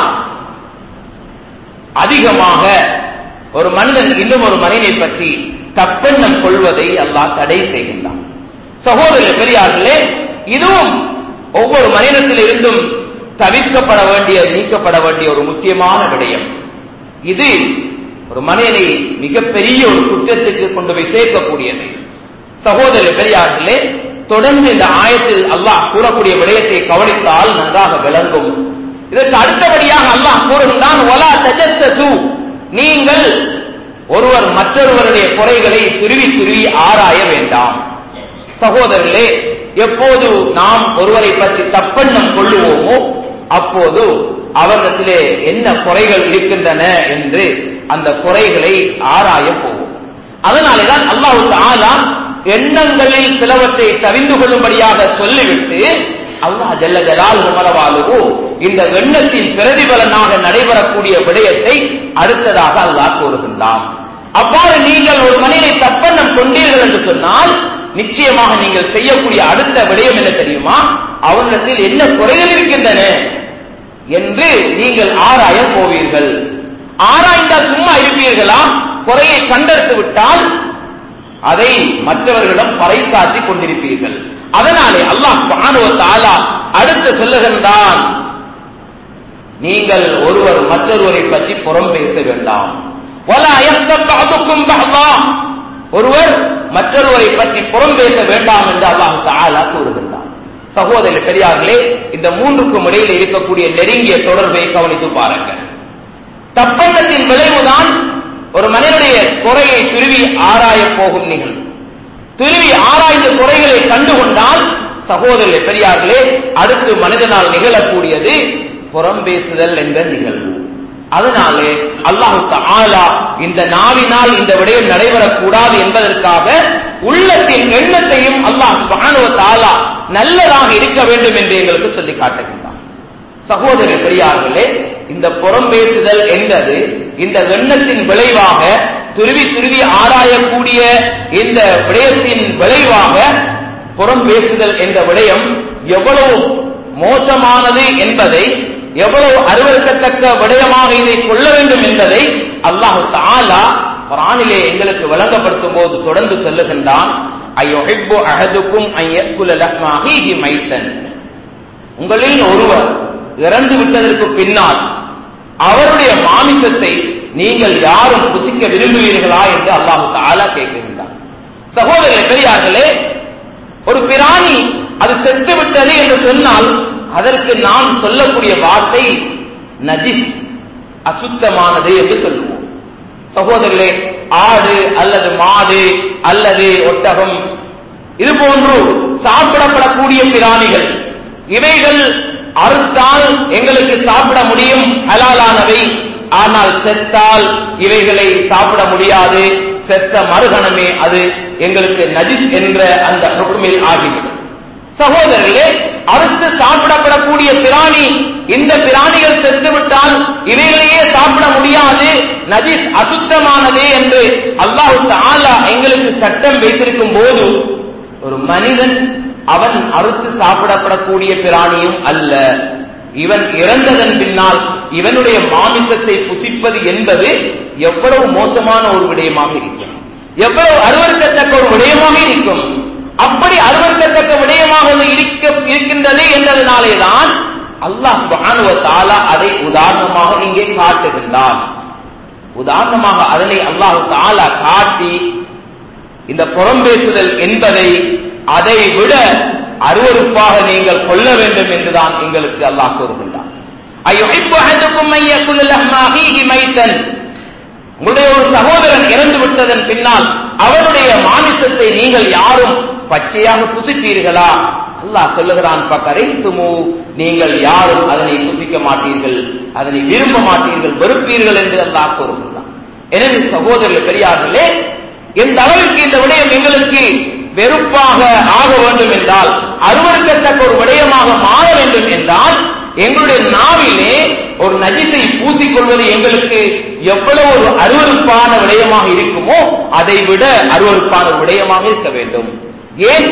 அதிகமாக ஒரு மனிதன் இன்னும் ஒரு மனிதனை பற்றி தப்பெண்ணம் கொள்வதை அல்லாஹ் தடை செய்கின்றான் சகோதர பெரியார்களே இதுவும் ஒவ்வொரு மனிதத்தில் இருந்தும் தவிர்க்கப்பட வேண்டிய நீக்கப்பட வேண்டிய ஒரு முக்கியமான விடயம் இது ஒரு மனிதனை மிகப்பெரிய ஒரு குற்றத்துக்கு கொண்டு போய் சேர்க்கக்கூடியது சகோதர பெரியார்களே தொடர்ந்து இந்த ஆயத்தில் அல்லாஹ் கூறக்கூடிய விடயத்தை கவனித்தால் நன்றாக விளங்கும் இதற்கு அடுத்தபடியாக அல்லாஹ் கூறுகின்றான் ஒலா தஜத்தசு நீங்கள் ஒருவர் மற்றொருவருடைய குறைகளை துருவி துருவி ஆராய வேண்டாம் சகோதரர்களே எப்போது நாம் ஒருவரை பற்றி தப்பெண்ணம் கொள்ளுவோமோ அப்போது அவரிடத்திலே என்ன குறைகள் இருக்கின்றன என்று அந்த குறைகளை ஆராய போவோம் அதனாலேதான் அல்லாஹு ஆலா எண்ணங்களில் சிலவற்றை தவிந்து கொள்ளும்படியாக சொல்லிவிட்டு அல்லாஹ் ஜல்ல ஜலால் உமரவாலுவோ இந்த எண்ணத்தின் பிரதிபலனாக நடைபெறக்கூடிய விடயத்தை அடுத்ததாக அல்லாஹ் கூறுகின்றான் அவ்வாறு நீங்கள் ஒரு மனிதனை தப்பெண்ணம் கொண்டீர்கள் என்று சொன்னால் நிச்சயமாக நீங்கள் செய்யக்கூடிய அடுத்த விடயம் என்ன தெரியுமா அவனிடத்தில் என்ன குறைகள் இருக்கின்றன என்று நீங்கள் ஆராய போவீர்கள் ஆராய்ந்தால் சும்மா இருப்பீர்களா குறையை கண்டெடுத்து விட்டால் அதை மற்றவர்களிடம் பறைசாற்றி கொண்டிருப்பீர்கள் அதனாலே அல்லாஹ் சுப்ஹானஹு வ தஆலா அடுத்து சொல்லுகின்றான் நீங்கள் ஒருவர் மற்றொருவரை பற்றி புறம் பேச வேண்டாம் வலா யஸ்தப் பஅதுக்கும் பஅதா ஒருவர் மற்றொருவரை பற்றி புறம் பேச வேண்டாம் என்று அல்லாஹ் தஆலா கூறுகின்றான் சகோதர பெரியார்களே இந்த மூன்றுக்கும் இடையில் இருக்கக்கூடிய நெருங்கிய தொடர்பை கவனித்து பாருங்கள் தப்பெண்ணத்தின் விளைவுதான் ஒரு மனிதனுடைய குறையை துருவி ஆராய போகும் நிகழ்வு துருவி ஆராய்ந்த குறைகளை கண்டுகொண்டால் சகோதர பெரியார்களே அடுத்து மனிதனால் நிகழக்கூடியது புறம் பேசுதல் என்ற நிகழ்வு அதனாலே அல்லாஹு ஆலா இந்த நாவினால் இந்த விடயம் நடைபெறக்கூடாது என்பதற்காக உள்ளத்தின் எண்ணத்தையும் அல்லாஹ் சுபானுவ தாலா நல்லதாக இருக்க வேண்டும் என்று எங்களுக்கு சொல்லி காட்டுகின்றான் சகோதர பெரியார்களே இந்த புறம் பேசுதல் என்பது இந்த எண்ணத்தின் விளைவாக துருவி துருவி ஆராயக்கூடிய இந்த விடயத்தின் விளைவாக புறம் பேசுதல் என்ற விடயம் எவ்வளவு மோசமானது என்பதை எவ்வளவு அருவருக்கத்தக்க விடயமாக இதை கொள்ள வேண்டும் என்பதை அல்லாஹு தாலா குரானிலே எங்களுக்கு விளங்கப்படுத்தும் போது தொடர்ந்து சொல்லுகின்றான் ஐயொஹிப்பு அஹதுக்கும் ஐயக்குல லஹ்மாஹி மைத்தன் உங்களில் ஒருவர் இறந்து விட்டதற்கு பின்னால் அவருடைய மாமிசத்தை நீங்கள் யாரும் புசிக்க விரும்புவீர்களா என்று அல்லாஹு தாலா கேட்கின்றார் சகோதர பெரியார்களே ஒரு பிராணி அது செத்து விட்டது என்று சொன்னால் அதற்கு நாம் சொல்லக்கூடிய வார்த்தை நஜிஸ் அசுத்தமானது என்று சொல்லுவோம் சகோதரர்களே ஆடு அல்லது மாடு அல்லது ஒட்டகம் இது போன்று சாப்பிடப்படக்கூடிய பிராணிகள் இவைகள் அறுத்தால் எங்களுக்கு சாப்பிட முடியும் ஹலாலானவை ஆனால் செத்தால் இவைகளை சாப்பிட முடியாது செத்த மறுகணமே அது எங்களுக்கு நஜிஸ் என்ற அந்த ஹுக்குமில் ஆகிவிடும் சகோதரர்களே அறுத்து சாப்பிடப்படக்கூடிய பிராணி இந்த பிராணிகள் செத்துவிட்டால் இவைகளையே சாப்பிட முடியாது நஜிஸ் அசுத்தமானதே என்று அல்லாஹு தாலா எங்களுக்கு சட்டம் வைத்திருக்கும் போது ஒரு மனிதன் அவன் அறுத்து சாப்பிடப்படக்கூடிய பிராணியும் அல்ல இவன் இறந்ததன் பின்னால் இவனுடைய மாமிசத்தை புசிப்பது என்பது எவ்வளவு மோசமான ஒரு விடயமாக இருக்கும் எவ்வளவு அருவருக்கத்தக்க ஒரு விடயமாக இருக்கும் அப்படி அருவருக்கத்தக்க விடயமாக இருக்க இருக்கின்றது என்றதனாலேதான் அல்லாஹ் சுபானுவ தாலா அதை உதாரணமாக இங்கே காட்டுகின்றான் உதாரணமாக அதனை அல்லாஹு தாலா காட்டி இந்த புறம்பேசுதல் என்பதை அதை விட அருவறுப்பாக நீங்கள் கொள்ள வேண்டும் என்றுதான் எங்களுக்கு அல்லாஹ் கூறுகின்றான் உங்களுடைய ஒரு சகோதரன் இறந்து விட்டதன் பின்னால் அவருடைய மாமிசத்தை நீங்கள் யாரும் பச்சையாக புசிப்பீர்களா அல்லாஹ் சொல்லுகிறான் பக்கரைத்துமு நீங்கள் யாரும் அதனை புசிக்க மாட்டீர்கள் அதனை விரும்ப மாட்டீர்கள் வெறுப்பீர்கள் என்று அல்லாஹ் கூறுகின்றான் எனவே சகோதரர்கள் பெரியார்களே எந்த அளவிற்கு இந்த விடயம் எங்களுக்கு வெறுப்பாக ஆக வேண்டும் என்றால் அருவருக்கத்தக்க ஒரு விடயமாக மாற வேண்டும் என்றால் எங்களுடைய நாவிலே ஒரு நஜித்தை பூசிக்கொள்வது எங்களுக்கு எவ்வளவு ஒரு அருவருப்பான விடயமாக இருக்குமோ அதை விட அருவருப்பான விடயமாக இருக்க வேண்டும் ஏன்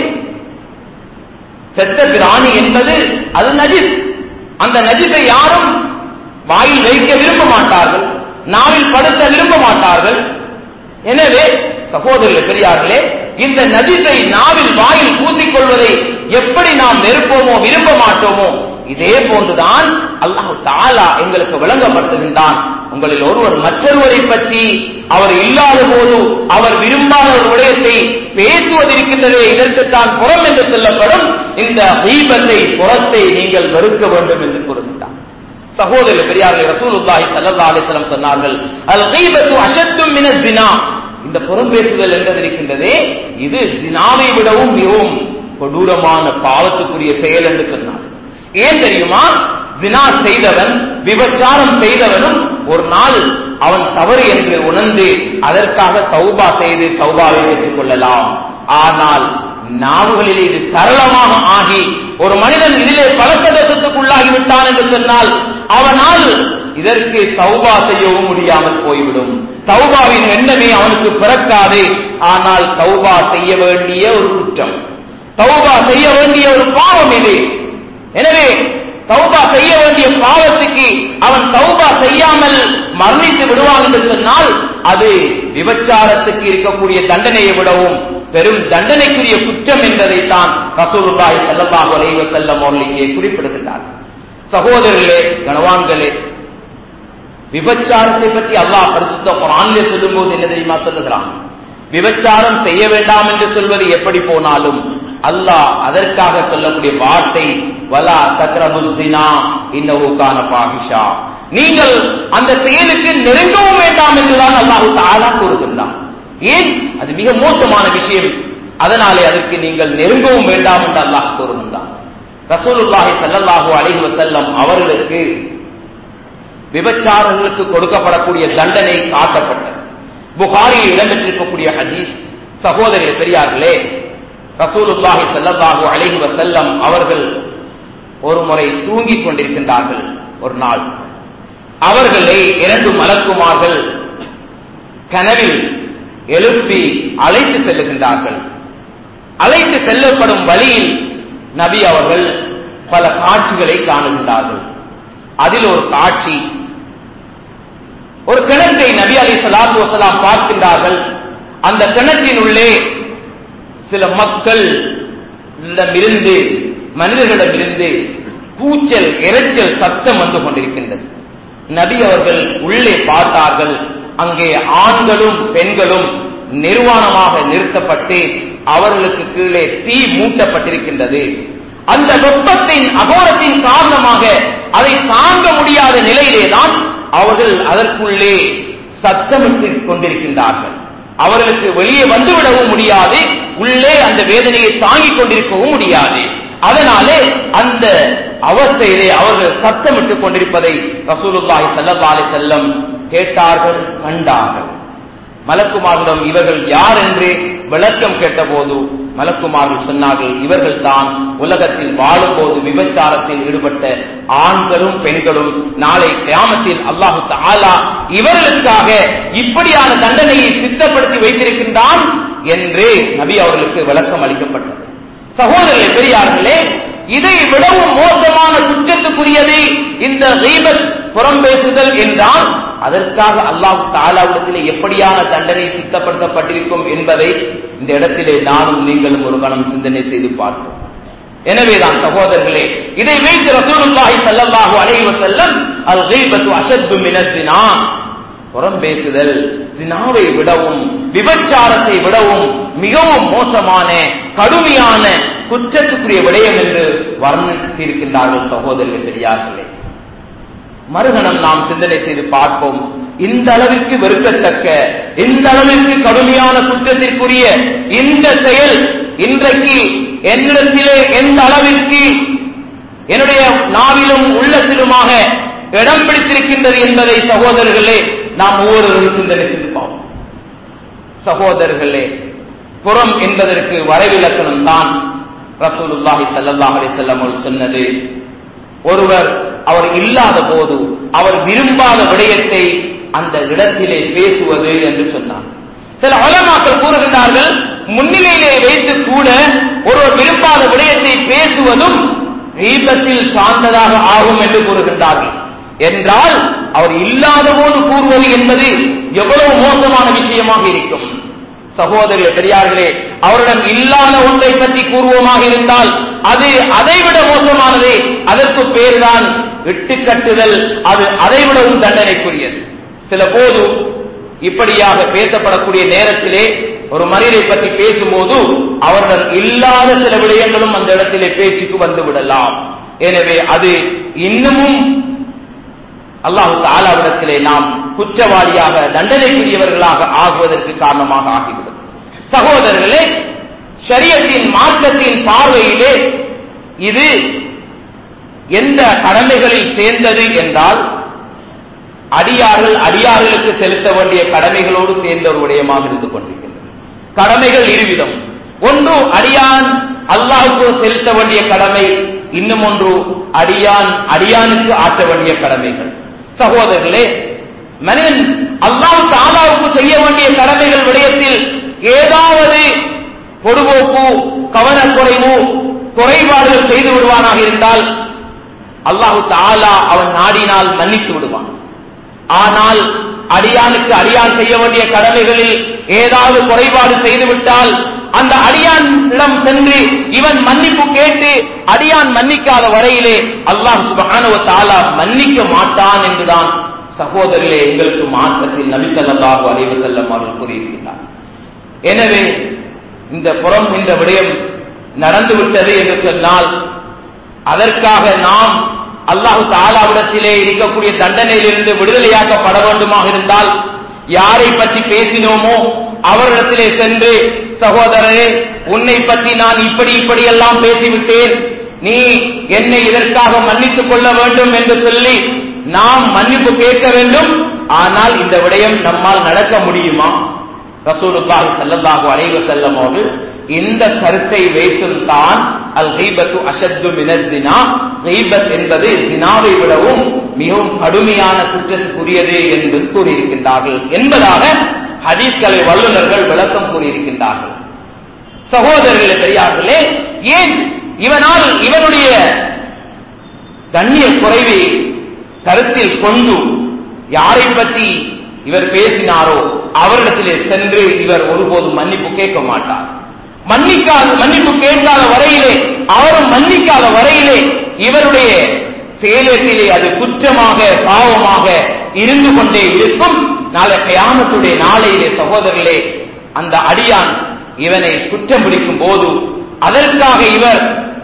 செத்த பிராணி என்பது அது நஜிஸ் அந்த நஜித்தை யாரும் வாயில் வைக்க விரும்ப மாட்டார்கள் நாவில் படுத்த விரும்ப மாட்டார்கள் எனவே சகோதரர்கள் பெரியார்களே இந்த நஜித்தை நாவில் வாயில் பூசிக்கொள்வதை எப்படி நாம் வெறுப்போமோ விரும்ப மாட்டோமோ இதே போன்றுதான் அல்லாஹு தாலா எங்களுக்கு விளங்கப்படுத்துகின்றான் உங்களில் ஒருவர் மற்றொருவரை பற்றி அவர் இல்லாத போது அவர் விரும்பாத ஒரு விடயத்தை பேசுவதிருக்கின்றதே இதற்குத்தான் புறம் என்று சொல்லப்படும் இந்த தீபத்தை புறத்தை நீங்கள் வெறுக்க வேண்டும் என்று கூறுகின்றார் சகோதரர் பெரியார்கள் ரசூலுல்லாஹி ஸல்லல்லாஹு அலைஹி வஸல்லம் சொன்னார்கள் அல் கீபத்து அஷத்தும் மின ஜினா இந்த புறம் பேசுதல் என்றது இருக்கின்றதே இது ஜினாவை விடவும் மிகவும் கொடூரமான பாவத்துக்குரிய செயல் என்று சொன்னார் ஏன் தெரியுமா ஜினா செய்தவன் விபச்சாரம் செய்தவனும் ஒரு நாள் அவன் தவறு என்று உணர்ந்து அதற்காக தௌபா செய்து தௌபாவை பெற்றுக் கொள்ளலாம் ஆனால் நாவுகளிலே இது சரளமாக ஆகி ஒரு மனிதன் இதிலே பழக்க தோஷத்துக்குள்ளாகி விட்டான் என்று சொன்னால் அவனால் இதற்கு தௌபா செய்யவும் முடியாமல் போய்விடும் தௌபாவின் எண்ணமே அவனுக்கு பிறக்காது ஆனால் தௌபா செய்ய வேண்டிய ஒரு குற்றம் தௌபா செய்ய வேண்டிய ஒரு பாவம் இது எனவே தௌபா செய்ய வேண்டிய பாவத்துக்கு அவன் தௌபா செய்யாமல் மரணித்து விடுவான் என்று சொன்னால் அது விபச்சாரத்துக்கு இருக்கக்கூடிய தண்டனையை விடவும் பெரும் தண்டனைக்குரிய குற்றம் என்பதைத்தான் ரசூலுல்லாஹி ஸல்லல்லாஹு அலைஹி வஸல்லம் அவர்கள் இங்கே குறிப்பிடுகிறார் சகோதரர்களே கனவான்களே விபச்சாரத்தை பற்றி அல்லாஹ் பரிசுத்த குரானிலே சொல்லும்போது என்ன தெரியுமா சொல்லுகிறான் விபச்சாரம் செய்ய வேண்டாம் என்று சொல்வது எப்படி போனாலும் அல்லாஹ் அதற்காக சொல்லக்கூடிய வார்த்தை வலா தக்ரபுசினா இன்னவுக்கான பாகிஷா நீங்கள் அந்த செயலுக்கு நெருங்கவும் வேண்டாம் என்றுதான் அல்லாஹு தாலா கூறுகின்றான் ஏன் அது மிக மோசமான விஷயம் அதனாலே அதற்கு நீங்கள் நெருங்கவும் வேண்டாம் என்று அல்லாஹ் கூறுகின்றான் ரசூலுல்லாஹி ஸல்லல்லாஹு அலைஹி வஸல்லம் அவர்களுக்கு விபச்சாரங்களுக்கு கொடுக்கப்படக்கூடிய தண்டனை காட்டப்பட்டது புகாரில் இடம்பெற்றிருக்கக்கூடிய ஹதீஸ் சகோதரர் பெரியார்களே ரசூலுல்லாஹி ஸல்லல்லாஹு அலைஹி வஸல்லம் அவர்கள் ஒரு முறை தூங்கிக் கொண்டிருக்கின்றார்கள் ஒரு நாள் அவர்களை இரண்டு மலக்குமார்கள் கனவில் எழுப்பி அழைத்து செல்லுகின்றார்கள் அழைத்து செல்லப்படும் வழியில் நபி அவர்கள் பல காட்சிகளை காணுகின்றார்கள் அதில் ஒரு காட்சி ஒரு கிணற்றை நபி அலி சலாத்து வசலாம் பார்க்கின்றார்கள் அந்த கிணற்றின் உள்ளே சில மக்கள் இருந்து மனிதர்களிடமிருந்து கூச்சல் இரைச்சல் சத்தம் வந்து கொண்டிருக்கின்றது நபி அவர்கள் உள்ளே பார்த்தார்கள் அங்கே ஆண்களும் பெண்களும் நிர்வாணமாக நிறுத்தப்பட்டு அவர்களுக்கு கீழே தீ மூட்டப்பட்டிருக்கின்றது அந்த வெப்பத்தின் அகோரத்தின் காரணமாக அதை தாங்க முடியாத நிலையிலேதான் அவர்கள் அதற்குள்ளே சத்தமிட்டுக் கொண்டிருக்கின்றார்கள் அவர்களுக்கு வெளியே வந்துவிடவும் முடியாது உள்ளே அந்த வேதனையை தாங்கிக் கொண்டிருக்கவும் முடியாது அதனாலே அந்த அவஸ்தையிலே அவர்கள் சத்தமிட்டுக் கொண்டிருப்பதை ரசூலுல்லாஹி ஸல்லல்லாஹு அலைஹி வஸல்லம் கேட்டார்கள் கண்டார்கள் மலக்குமாரிடம் இவர்கள் யார் என்று விளக்கம் கேட்டபோது மலக்குமார்கள் சொன்னார்கள் இவர்கள் தான் உலகத்தில் வாழும்போது விபச்சாரத்தில் ஈடுபட்ட ஆண்களும் பெண்களும் நாளை கிராமத்தில் அல்லாஹு தாலா இவர்களுக்காக இப்படியான தண்டனையை சித்தப்படுத்தி வைத்திருக்கின்றான் என்று நபி அவர்களுக்கு விளக்கம் அளிக்கப்பட்டது சகோதரர்களே பெரியார்களே இதை விடவும் மோசமான குற்றத்துக்குரியது இந்த ரீபத் புறம் பேசுதல் என்றால் அதற்காக அல்லாஹ் தாலாவிடத்திலே எப்படியான தண்டனை சித்தப்படுத்தப்பட்டிருக்கும் என்பதை இந்த இடத்திலே நானும் நீங்களும் ஒரு கணம் சிந்தனை செய்து பார்ப்போம் எனவேதான் சகோதரர்களே இதை வைத்து ரசூலுல்லாஹி ஸல்லல்லாஹு அலைஹி வஸல்லம் அல் கீபத்து அஷத்து மினத்தினா புறம் பேசுதல் சினாவை விடவும் விபச்சாரத்தை விடவும் மிகவும் மோசமான கடுமையான குற்றத்துக்குரிய விடயம் என்று வர்ணித்திருக்கின்றார்கள் சகோதரர்கள் பெரியார்களே மறுகணம் நாம் சிந்தனை செய்து பார்ப்போம் இந்த அளவிற்கு வெறுக்கத்தக்க இந்த அளவிற்கு கடுமையான குற்றத்திற்குரிய இந்த செயல் இன்றைக்கு என்னிடத்திலே எந்த அளவிற்கு என்னுடைய நாவிலும் உள்ளத்திலுமாக இடம் பிடித்திருக்கின்றது என்பதை சகோதரர்களே நாம் ஒவ்வொருவரும் சிந்தனை செய்திருப்போம் சகோதரர்களே புறம் என்பதற்கு வரைவிலக்கணம் தான் ரசூலுல்லாஹி ஸல்லல்லாஹு அலைஹி வஸல்லம் அவர்கள் சொன்னது ஒருவர் அவர் இல்லாத போது அவர் விரும்பாத விடயத்தை அந்த இடத்திலே பேசுவது என்று சொன்னார் சில உலமாக்கள் கூறுகின்றார்கள் முன்னிலையிலே வைத்து கூட ஒருவர் விரும்பாத விடயத்தை பேசுவதும் ரீபத்தில் சார்ந்ததாக ஆகும் என்று கூறுகின்றார்கள் என்றால் அவர் இல்லாத போது கூறுவது என்பது எவ்வளவு மோசமான விஷயமாக இருக்கும் சகோதரர்களே பெரியார்களே அவரிடம் இல்லாத ஒன்றை பற்றி கூறுவோமாக இருந்தால் அது அதைவிட மோசமானது அதற்கு பேர்தான் இட்டுக்கட்டுதல் அது அதைவிடவும் தண்டனைக்குரியது சில போது இப்படியாக பேசப்படக்கூடிய நேரத்திலே ஒரு மனிதரை பற்றி பேசும்போது அவரிடம் இல்லாத சில விடயங்களும் அந்த இடத்திலே பேச்சுக்கு வந்து விடலாம் எனவே அது இன்னமும் அல்லாஹு தாலாவிடத்திலே நாம் குற்றவாளியாக தண்டனைக்குரியவர்களாக ஆகுவதற்கு காரணமாக ஆகிவிடும் சகோதரர்களே ஷரியத்தின் மார்க்கத்தின் பார்வையிலே இது எந்த கடமைகளில் சேர்ந்தது என்றால் அடியார்கள் அடியார்களுக்கு செலுத்த வேண்டிய கடமைகளோடு சேர்ந்த ஒரு விடயமாக இருந்து கொண்டிருக்கின்றன கடமைகள் இருவிதம் ஒன்று அடியான் அல்லாஹுக்கு செலுத்த வேண்டிய கடமை இன்னும் ஒன்று அடியான் அடியானுக்கு ஆற்ற வேண்டிய கடமைகள் சகோதரர்களே மனிதன் அல்லாஹ் தாலாவுக்கு செய்ய வேண்டிய கடமைகள் விடயத்தில் ஏதாவது பொடுபோக்கு கவனக்குறைவு குறைபாடுகள் செய்து விடுவானாக இருந்தால் அல்லாஹு தாலா அவன் நாடினால் மன்னித்து விடுவான் ஆனால் அடியானுக்கு அடியான் செய்ய வேண்டிய கடமைகளில் ஏதாவது குறைபாடு செய்துவிட்டால் அந்த அடியானிடம் சென்று இவன் மன்னிப்பு கேட்டு அடியான் மன்னிக்காத வரையிலே அல்லாஹ் சுபஹானுவ தாலா மன்னிக்க மாட்டான் என்றுதான் சகோதரர்களே எங்களுக்கு மாற்றத்தில் நபிசல்லாஹு அலைவு செல்லம் அவர்கள் கூறியிருக்கிறார் எனவே இந்த புறம் இந்த விடயம் நடந்துவிட்டது என்று சொன்னால் அதற்காக நாம் அல்லாஹு தாலாவிடத்திலே இருக்கக்கூடிய தண்டனையிலிருந்து விடுதலையாக்கப்பட வேண்டுமாக இருந்தால் யாரை பற்றி பேசினோமோ அவரிடத்திலே சென்று சகோதரரே உன்னை பற்றி நான் இப்படி இப்படி எல்லாம் பேசிவிட்டேன் நீ என்னை இதற்காக மன்னித்துக் கொள்ள வேண்டும் என்று சொல்லி நாம் மன்னிப்பு கேட்க வேண்டும் ஆனால் இந்த விடயம் நம்மால் நடக்க முடியுமா ரசூலுல்லாஹி ஸல்லல்லாஹு அலைஹி வஸல்லம் அவர்கள் இந்த கருத்தை வைத்துத்தான் அல் ஹீபத்து அஷத்து மினத்தினா ஹீபத் என்பது தினாவை விடவும் மிகவும் கடுமையான குற்றத்துக்குரியது என்று கூறியிருக்கின்றார்கள் என்பதாக ஹதீஸ்களை வல்லுநர்கள் விளக்கம் கூறியிருக்கின்றார்கள் சகோதரர்களே பெரியார்களே ஏன் இவனால் இவனுடைய கண்ணிய குறைவை கருத்தில் கொண்டு யாரை பற்றி இவர் பேசினாரோ அவரிடத்திலே சென்று இவர் ஒருபோதும் மன்னிப்பு கேட்க மாட்டார் மன்னிக்காத மன்னிப்பு கேட்காத வரையிலே அவரும் மன்னிக்காத வரையிலே இவருடைய செயலத்திலே அது குற்றமாக பாவமாக இருந்து கொண்டே இருக்கும் நாளை கயாமத்துடைய நாளையிலே சகோதரர்களே அந்த அடியான் இவனை குற்றம் பிடிக்கும் போது அதற்காக இவர்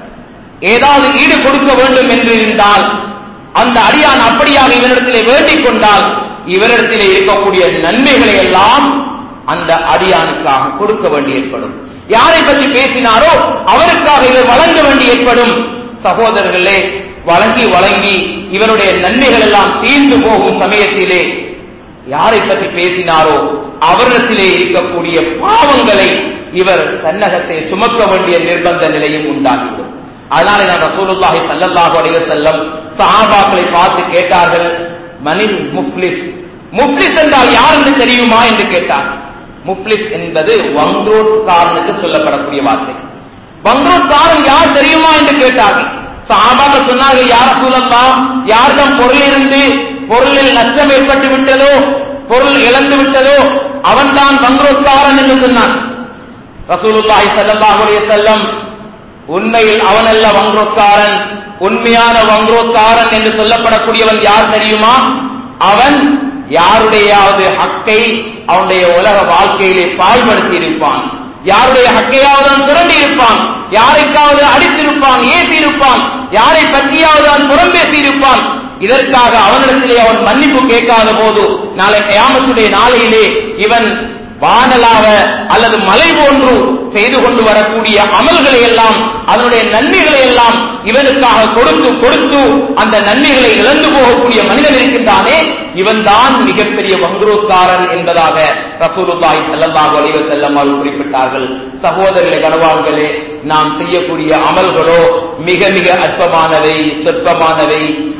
ஏதாவது ஈடு கொடுக்க வேண்டும் என்று இருந்தால் அந்த அடியான் அப்படியாக இவரிடத்திலே வேண்டிக் கொண்டால் இவரிடத்திலே இருக்கக்கூடிய நன்மைகளை எல்லாம் அந்த அடியானுக்காக கொடுக்க வேண்டி ஏற்படும் யாரை பற்றி பேசினாரோ அவருக்காக இவர் வழங்க வேண்டி ஏற்படும் சகோதரர்களே வழங்கி வழங்கி இவருடைய நன்மைகள் எல்லாம் தீர்ந்து போகும் சமயத்திலே யாரை பற்றி பேசினாரோ அவரிடத்திலே இருக்கக்கூடிய பாவங்களை இவர் தன்னகத்தை சுமக்க வேண்டிய நிர்பந்த நிலையும் உண்டாகிவிடும் அதனால நான் ரசூலுல்லாஹி ஸல்லல்லாஹு அலைஹி வஸல்லம் சஹாபாக்களை பார்த்து கேட்டார்கள் மனில் முஃப்லிஸ் முஃப்லிஸ் என்றால் யார் என்று தெரியுமா என்று கேட்டார் முஃப்லிஸ் என்பது வங்குரோத்காரனுக்கு சொல்லப்படக்கூடிய வார்த்தை வங்குரோத்காரன் யார் தெரியுமா என்று கேட்டார்கள் சஹாபாக்கள் சொன்னார்கள் யார் ரசூலல்லா யாரிடம் பொருள் இருந்து பொருளில் நஷ்டம் ஏற்பட்டு விட்டதோ பொருள் இழந்து விட்டதோ அவன்தான் வங்குரோத்காரன் என்று சொன்னான் ரசூலுல்லாஹி ஸல்லல்லாஹு அலைஹி வஸல்லம் உண்மையில் அவனல்ல வங்குரோத்காரன் உண்மையான வங்குரோத்காரன் என்று சொல்லப்படக்கூடியவன் யார் தெரியுமா அவன் யாருடையாவது ஹக்கை அவனுடைய உலக வாழ்க்கையிலே பாழ்படுத்தி இருப்பான் யாருடைய ஹக்கையாவது அவன் சுரண்டி இருப்பான் யாருக்காவது அடித்திருப்பான் ஏசி இருப்பான் யாரை பற்றியாவது அவன் புறம்பேசி இருப்பான் இதற்காக அவனிடத்திலே அவன் மன்னிப்பு கேட்காத போது நாளை கயாமத்துடைய நாளையிலே இவன் வானலாக அல்லது மலை போன்று செய்து கொண்டு வரக்கூடிய அமல்களை எல்லாம் அதனுடைய நன்மைகளை எல்லாம் இவனுக்காக கொடுத்து கொடுத்து அந்த நன்மைகளை இழந்து போகக்கூடிய மனிதன் இருக்கின்றானே இவன் தான் மிகப்பெரிய வங்குரோத்காரன் என்பதாக ரசூலுல்லாஹி ஸல்லல்லாஹு அலைஹி வஸல்லம் அவர்கள் குறிப்பிட்டார்கள் சகோதரர்களே கனவான்களே நாம் செய்யக்கூடிய அமல்களோ மிக மிக அற்பமானவை சொற்பமானவை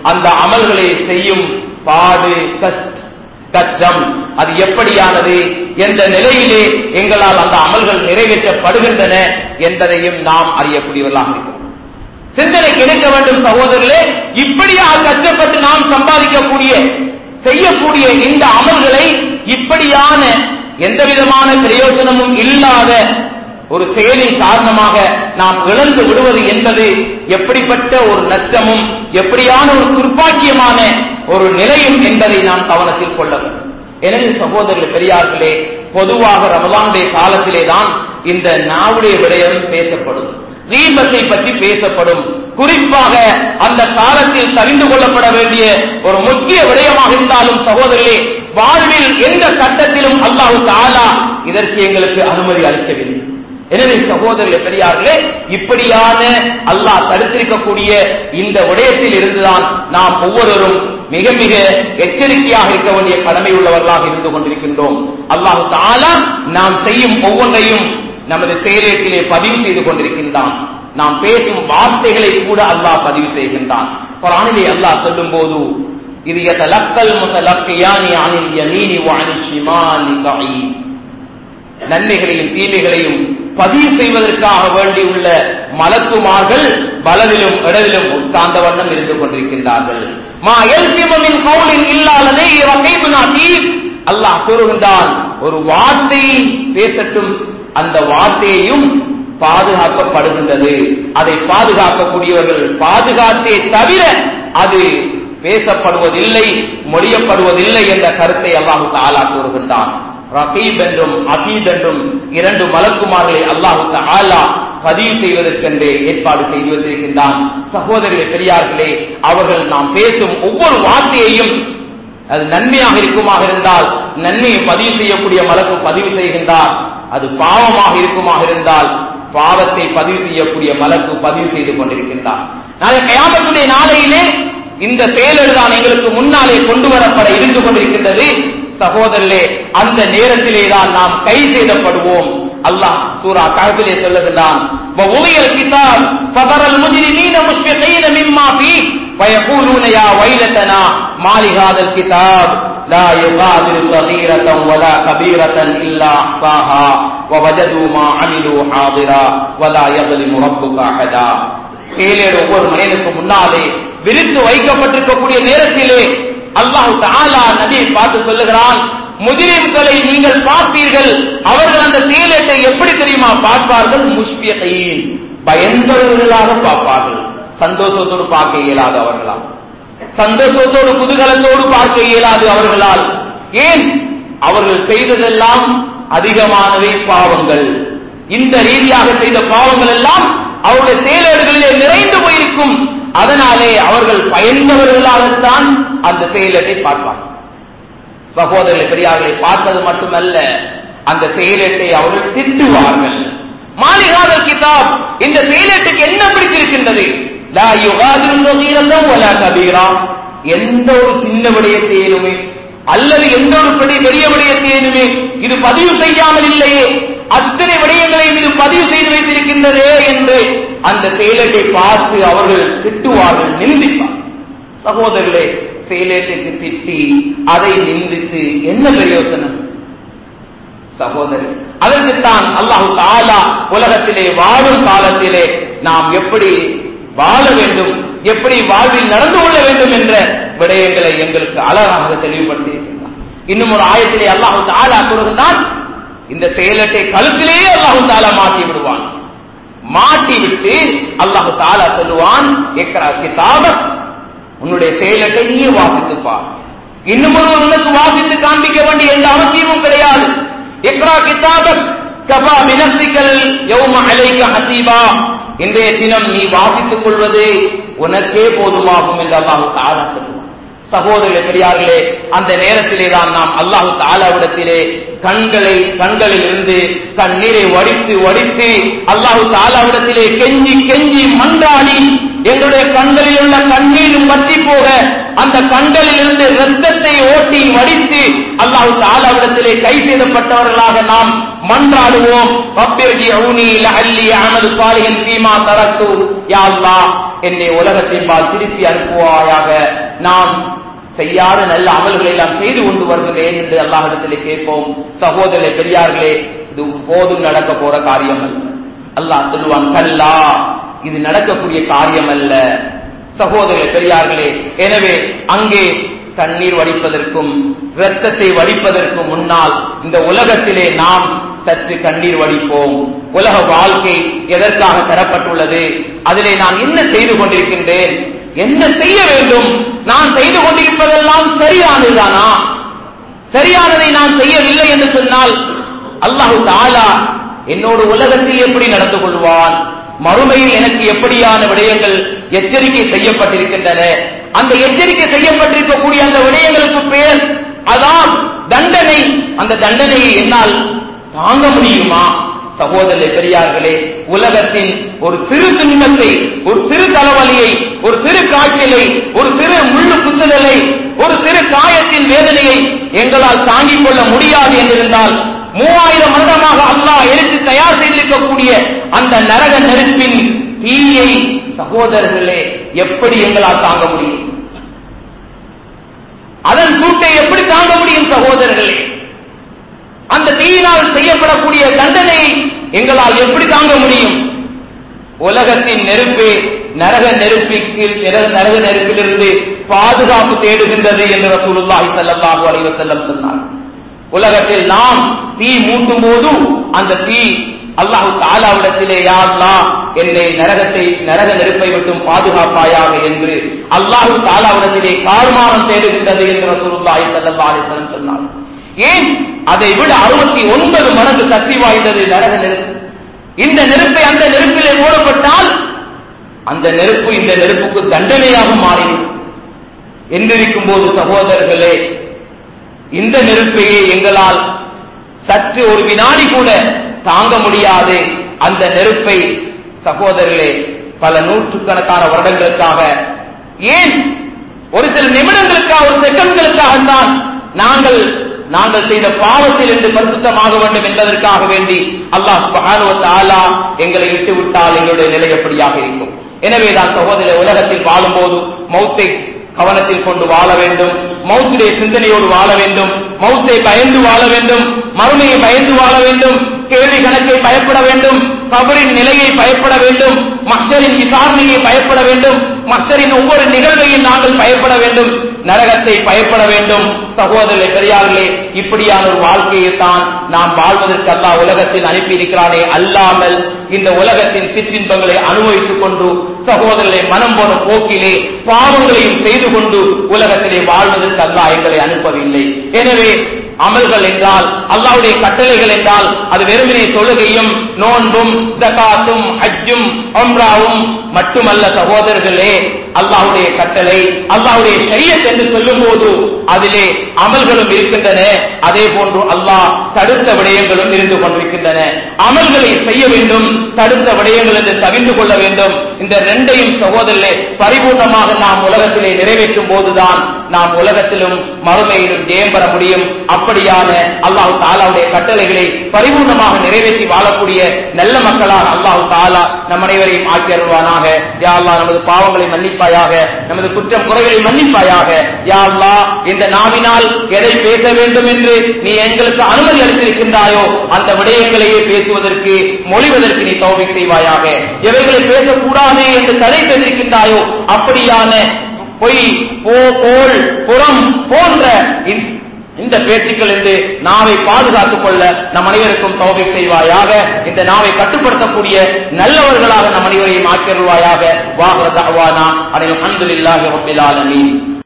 அந்த அமல்களை செய்யும் பாடு கஷ்ட கஷ்டம் அது எப்படியானது எந்த நிலையிலே எங்களால் அந்த அமல்கள் நிறைவேற்றப்படுகின்றன என்பதையும் நாம் அறியக்கூடியவர்களாக இருக்கிறோம் சிந்தனை கிடைக்க வேண்டும் சகோதரர்களே இப்படியாக கஷ்டப்பட்டு நாம் சம்பாதிக்கக்கூடிய செய்யக்கூடிய இந்த அமல்களை இப்படியான எந்த விதமான பிரயோஜனமும் இல்லாத ஒரு செயலின் காரணமாக நாம் இழந்து விடுவது என்பது எப்படிப்பட்ட ஒரு நஷ்டமும் எப்படியான ஒரு துர்ப்பாக்கியமான ஒரு நிலையும் என்பதை நாம் கவனத்தில் கொள்ள வேண்டும் எனவே சகோதரர்கள் பெரியார்களே பொதுவாக ரமலானுடைய காலத்திலே தான் இந்த நாவுடைய விடயம் பேசப்படும் தீபத்தை பற்றி பேசப்படும் குறிப்பாக அந்த காலத்தில் தெரிந்து கொள்ளப்பட வேண்டிய ஒரு முக்கிய விடயமாக இருந்தாலும் சகோதரர்களே வாழ்வில் எந்த கட்டத்திலும் அல்லாஹு தாலா இதற்கு எங்களுக்கு அனுமதி அளிக்கவில்லை எனவே சகோதரர்களே பெரியார்களே இப்படியான அல்லாஹ் தடுத்திருக்கக்கூடிய இந்த விடயத்தில் இருந்துதான் நாம் ஒவ்வொருவரும் மிக மிக எச்சரிக்கையாக இருக்க வேண்டிய கடமை உள்ளவர்களாக இருந்து கொண்டிருக்கின்றோம் அல்லாஹு தாலா நாம் செய்யும் ஒவ்வொன்றையும் நமது செயலேட்டிலே பதிவு செய்து கொண்டிருக்கின்றான் நாம் பேசும் வார்த்தைகளை கூட அல்லாஹ் பதிவு செய்கின்றான் குரானிலே அல்லாஹ் சொல்லும் போது இது எத்தலக்கல் முதலக்கையானி அனில் யமீனி வாணி ஷிமானி கயீம் நன்மைகளையும் தீமைகளையும் பதிவு செய்வதற்காக வேண்டியுள்ள மலக்குமார்கள் வலதிலும் இடதிலும் உட்கார்ந்த வண்ணம் இருந்து கொண்டிருக்கின்றார்கள் மா எல்சிமின் கவுலின் இல்லாததை அல்லாஹ் கூறுகின்றான் ஒரு வார்த்தையை பேசட்டும் அந்த வார்த்தையையும் பாதுகாக்கப்படுகின்றது அதை பாதுகாக்கக்கூடியவர்கள் பாதுகாத்தே தவிர அது பேசப்படுவதில்லை மொழியப்படுவதில்லை என்ற கருத்தை அல்லாஹு தாலா கூறுகின்றான் ரகீப் என்றும் அதீத் என்றும் இரண்டு மலக்குமார்களை அல்லாஹு தாலா பதிவு செய்வதற்கென்றே ஏற்பாடு செய்து வைத்திருக்கின்றான் சகோதரர்களே பெரியார்களே அவர்கள் நாம் பேசும் ஒவ்வொரு வார்த்தையையும் அது நன்மையாக இருக்குமாக இருந்தால் நன்மையை பதிவு செய்யக்கூடிய மலக்கு பதிவு செய்கின்றார் அது பாவமாக இருக்குமாக இருந்தால் பாவத்தை பதிவு செய்யக்கூடிய மலக்கு பதிவு செய்து கொண்டிருக்கின்றார் நாளை கயாமத்துடைய நாளையிலே இந்த செயலர் எங்களுக்கு முன்னாலே கொண்டு வரப்பட இருந்து கொண்டிருக்கின்றது சகோதரர்களே அந்த நேரத்திலே தான் நாம் கை செய்தப்படுவோம் அல்லாஹ் சூரா கஹபிலே சொல்லுகிறான் وَوُضِعَ الْكِتَابُ فَتَرَى الْمُجْرِمِينَ مُشْفِقِينَ مِمَّا فِيهِ وَيَقُولُونَ يَا وَيْلَتَنَا مَا لِهَذَا الْكِتَابِ لا يغادر صغيرة ولا كبيرة إلا أحصاها ووجدوا ما عملوا حاضرا ولا يظلم ربك أحدا செயலேடு ஒவ்வொரு மனிதனுக்கு முன்னாலே விரித்து வைக்கப்பட்டிருக்கக்கூடிய நேரத்திலே அல்லாஹு தாலா நபியை பார்த்து சொல்லுகிறான் முதிரிம்களை நீங்கள் பார்ப்பீர்கள் அவர்கள் அந்த செயலேட்டை எப்படி தெரியுமா பார்ப்பார்கள் முஷ்பியத்தையின் பயந்தவர்களாக பார்ப்பார்கள் சந்தோஷத்தோடு பார்க்க இயலாத அவர்களால் சந்தோஷத்தோடு குதூகலத்தோடு பார்க்க இயலாது அவர்களால் ஏன் அவர்கள் செய்ததெல்லாம் அதிகமானவை பாவங்கள் இந்த ரீதியாக செய்த பாவங்கள் எல்லாம் அவருடைய செயலேடுகளிலே நிறைந்து போயிருக்கும் அதனாலே அவர்கள் பயந்தவர்களாகத்தான் அந்த செயலத்தை பார்ப்பார்கள் சகோதரர்கள் பெரியார்களை பார்ப்பது மட்டுமல்ல அந்த செயலேட்டை அவர்கள் திட்டுவார்கள் மாளிகாதல் கிதாப் இந்த செயலேட்டுக்கு என்ன பிடித்திருக்கின்றது லா யுகாதிரு சகீரத்தம் வலா கபீரா எந்த ஒரு சின்ன விடயத்தையிலுமே அல்லது எந்த ஒரு பெரிய பெரிய விடயத்தையிலுமே இது பதிவு செய்யாமல் இல்லையே அத்தனை விடயங்களையும் இது பதிவு செய்து வைத்திருக்கின்றதே என்று அந்த செயலத்தை பார்த்து அவர்கள் திட்டுவார்கள் நிந்திப்பார் சகோதரர்களே செயலேட்டுக்கு திட்டி அதை நிந்தித்து என்ன பிரயோசனம் சகோதரி அதற்குத்தான் அல்லாஹு தாலா உலகத்திலே வாழும் காலத்திலே நாம் எப்படி வாழ வேண்டும் எப்படி வாழ்வில் நடந்து கொள்ள வேண்டும் என்ற விடயங்களை எங்களுக்கு அழகாக தெளிவுபடுத்தியிருக்கின்றார் இன்னும் ஒரு ஆயத்திலே அல்லாஹு தாலா கூறுகின்றான் இந்த செயலட்டை கழுத்திலேயே அல்லாஹு தாலா மாட்டி விடுவான் மாட்டி விட்டு அல்லாஹு தாலா சொல்லுவான் எக்கரா கிதாபத் உன்னுடைய செயலட்டை நீயே வாசித்துப்பா இன்னும் ஒருவர் உனக்கு வாசித்து காண்பிக்க வேண்டிய எந்த அவசியமும் கிடையாது இக்ரா கிதாபத் கபா மினசிக்கல் யௌம அலைக்க ஹசீபா இன்றைய தினம் நீ வாசித்துக் கொள்வது உனக்கே போதுமாகும் என்று அல்லாஹு தாலா சொல்லுவான் சகோதரர்களே பெரியார்களே அந்த நேரத்திலே தான் நாம் அல்லாஹு தாலாவிடத்திலே கண்களை கண்களில் இருந்து கண்ணீரை வடித்து வடித்து அல்லாஹு தாலாவிடத்திலே கெஞ்சி கெஞ்சி மன்றாடி எங்களுடைய கண்களில் உள்ள கண்ணீரும் வற்றி போக அந்த கண்களில் இருந்து ரத்தத்தை ஓட்டி வடித்து அல்லாஹு தாலாவிடத்திலே கை செய்தப்பட்டவர்களாக நாம் மன்றாடுவோம் ரப்பிர்ஜி அவுனி லஅல்லி அமது சாலிஹன் ஃபீமா தரத்து யா அல்லாஹ் என்னை உலகத்தின்பால் திருப்பி அனுப்புவாயாக நாம் செய்யாத நல்ல அமல்களை எல்லாம் செய்து கொண்டு வருகிறேன் என்று அல்லாஹிடத்திலே கேட்போம் சகோதரர்களே பெரியார்களே இது போதும் நடக்க போற காரியம் அல்ல அல்லாஹ் சொல்லுவான் கல்லா இது நடக்கக்கூடிய காரியம் அல்ல சகோதரர்களே பெரியார்களே எனவே அங்கே தண்ணீர் வடிப்பதற்கும் இரத்தத்தை வடிப்பதற்கும் முன்னால் இந்த உலகத்திலே நாம் சற்று கண்ணீர் வடிப்போம் உலக வாழ்க்கை எதற்காக தரப்பட்டுள்ளது அதிலே நான் என்ன செய்து கொண்டிருக்கின்றேன் என்ன செய்ய வேண்டும் நான் செய்து கொண்டிருப்பதெல்லாம் சரியானதுதானா சரியானதை நான் செய்யவில்லை என்று சொன்னால் அல்லாஹு தாலா என்னோடு உலகத்தில் எப்படி நடந்து கொள்வான் மறுமையில் எனக்கு எப்படியான விடயங்கள் எச்சரிக்கை செய்யப்பட்டிருக்கின்றன அந்த எச்சரிக்கை செய்யப்பட்டிருக்கக்கூடிய அந்த விடயங்களுக்கு பேர் அதான் தண்டனை அந்த தண்டனையை என்னால் தாங்க முடியுமா சகோதரர்களே பெரியார்களே உலகத்தின் ஒரு சிறு துன்பத்தை ஒரு சிறு தலைவலியை ஒரு சிறு காய்ச்சலை ஒரு சிறு முள்ளு குத்துதலை ஒரு சிறு காயத்தின் வேதனையை எங்களால் தாங்கிக் கொள்ள முடியாது என்றிருந்தால் மூவாயிரம் வருடமாக அல்லாஹ் எடுத்து தயார் செய்திருக்கக்கூடிய அந்த நரக நெருப்பின் தீயை சகோதரர்களே எப்படி எங்களால் தாங்க முடியும் அதன் சூட்டை எப்படி தாங்க முடியும் சகோதரர்களே அந்த தீயினால் செய்யப்படக்கூடிய தண்டனையை எங்களால் எப்படி தாங்க முடியும் உலகத்தின் நெருப்பு நரக நெருப்பிற்கு நரக நெருப்பிலிருந்து பாதுகாப்பு தேடுகின்றது என்று ரசூலுல்லாஹி ஸல்லல்லாஹு அலைஹி வஸல்லம் சொன்னார் உலகத்தில் நாம் தீ மூட்டும் போது அந்த தீ அல்லாஹு தாலாவிடத்திலே யா அல்லாஹ் என்னை நரகத்தை நரக நெருப்பை விட்டும் பாதுகாப்பாயாக என்று அல்லாஹு தாலாவிடத்திலே கார்மானம் தேடுகின்றது என்று ரசூலுல்லாஹி ஸல்லல்லாஹு அலைஹி வஸல்லம் சொன்னார் ஏன் அதை விட அறுபத்தி ஒன்பது மடங்கு சக்தி வாய்ந்தது நரக நெருப்பு இந்த நெருப்பை அந்த நெருப்பிலே மூடப்பட்டால் அந்த நெருப்பு இந்த நெருப்புக்கு தண்டனையாக மாறிடும் என்றிருக்கும் போது சகோதரர்களே இந்த நெருப்பையே எங்களால் சற்று ஒரு வினாடி கூட தாங்க முடியாது அந்த நெருப்பை சகோதரர்களே பல நூற்றுக்கணக்கான வருடங்களுக்காக ஏன் ஒரு சில நிமிடங்களுக்காக ஒரு செகண்ட்களுக்காகத்தான் நாங்கள் நாங்கள் செய்த பாவத்தில் இருந்து பரிசுத்தமாக வேண்டும் என்பதற்காக வேண்டி அல்லாஹ் சுப்ஹானஹு வ தஆலா எங்களை விட்டு விட்டால் எங்களுடைய நிலை எப்படியாக இருக்கும் எனவே தான் சகோதர உலகத்தில் வாழும்போது மௌத்தை கவனத்தில் கொண்டு வாழ வேண்டும் மௌத்துடைய சிந்தனையோடு வாழ வேண்டும் மௌத்தை பயந்து வாழ வேண்டும் மறுமையை பயந்து வாழ வேண்டும் கேள்வி கணக்கை பயப்பட வேண்டும் கபரின் நிலையை பயப்பட வேண்டும் மக்சரின் விசாரணையை பயப்பட வேண்டும் மக்சரின் ஒவ்வொரு நிகழ்வையும் நாங்கள் பயப்பட வேண்டும் நரகத்தை பயப்பட வேண்டும் சகோதரர்களே பெரியார்களே இப்படியான ஒரு வாழ்க்கையை தான் நாம் வாழ்வதற்கு அல்லாஹ் உலகத்தில் அனுப்பியிருக்கிறானே அல்லாமல் இந்த உலகத்தின் சிற்றின்பங்களை அனுபவித்துக் கொண்டு சகோதரர்களை மனம் போன போக்கிலே பாவங்களையும் செய்து கொண்டு உலகத்திலே வாழ்வதற்கு அல்லாஹ் எங்களை அனுப்பவில்லை எனவே அமல்கள் என்றால் அல்லாவுடைய கட்டளைகள் என்றால் அது வெறுமனே தொழுகையும் நோன்பும் ஜகாத்தும் ஹஜ்ஜும் அம்ராவும் மட்டுமல்ல சகோதரர்களே அல்லாஹ்வுடைய கட்டளை அல்லாஹ்வுடைய ஷரியத் என்று சொல்லும் போது அதிலே அமல்களும் இருக்கின்றன அதே போன்று அல்லாஹ் தடுத்த விடயங்களும் இருந்து கொண்டிருக்கின்றன அமல்களை செய்ய வேண்டும் தடுத்த விடயங்கள் என்று தவிர்த்து கொள்ள வேண்டும் இந்த ரெண்டையும் சகோதரர்களே பரிபூர்ணமாக நாம் உலகத்திலே நிறைவேற்றும் போதுதான் நாம் உலகத்திலும் மறுமையிலும் ஜெயம் பெற முடியும் அப்படியான அல்லாஹு தாலாவுடைய கட்டளைகளை பரிபூர்ணமாக நிறைவேற்றி வாழக்கூடிய நல்ல மக்களாக அல்லாஹு தாலா நம் அனைவரையும் ஆக்கி அருள்வானாக யா அல்லாஹ் நமது பாவங்களை மன்னிப்பாயாக நமது குற்றம் குறைகளை மன்னிப்பாயாக யா அல்லாஹ் இந்த நாவினால் எதை பேச வேண்டும் என்று நீ எங்களுக்கு அனுமதி அளித்திருக்கின்றாயோ அந்த விடயங்களையே பேசுவதற்கு மொழிவதற்கு நீ தௌபிக் செய்வாயாக எவைகளை பேசக்கூடாது என்று தடை செய்திருக்கின்றாயோ அப்படியான பொய் போ போல் புறம் போன்ற இந்த- இந்த பேச்சுக்கள் என்று நாவை பாதுகாத்துக் கொள்ள நம் அனைவருக்கும் தௌபிக் செய்வாயாக இந்த நாவை கட்டுப்படுத்தக்கூடிய நல்லவர்களாக நம் அனைவரையும் ஆக்கிருவாயாக வாகர தகவானா அனைவரும் அன்புலில்லாஹி ரப்பில் ஆலமீன்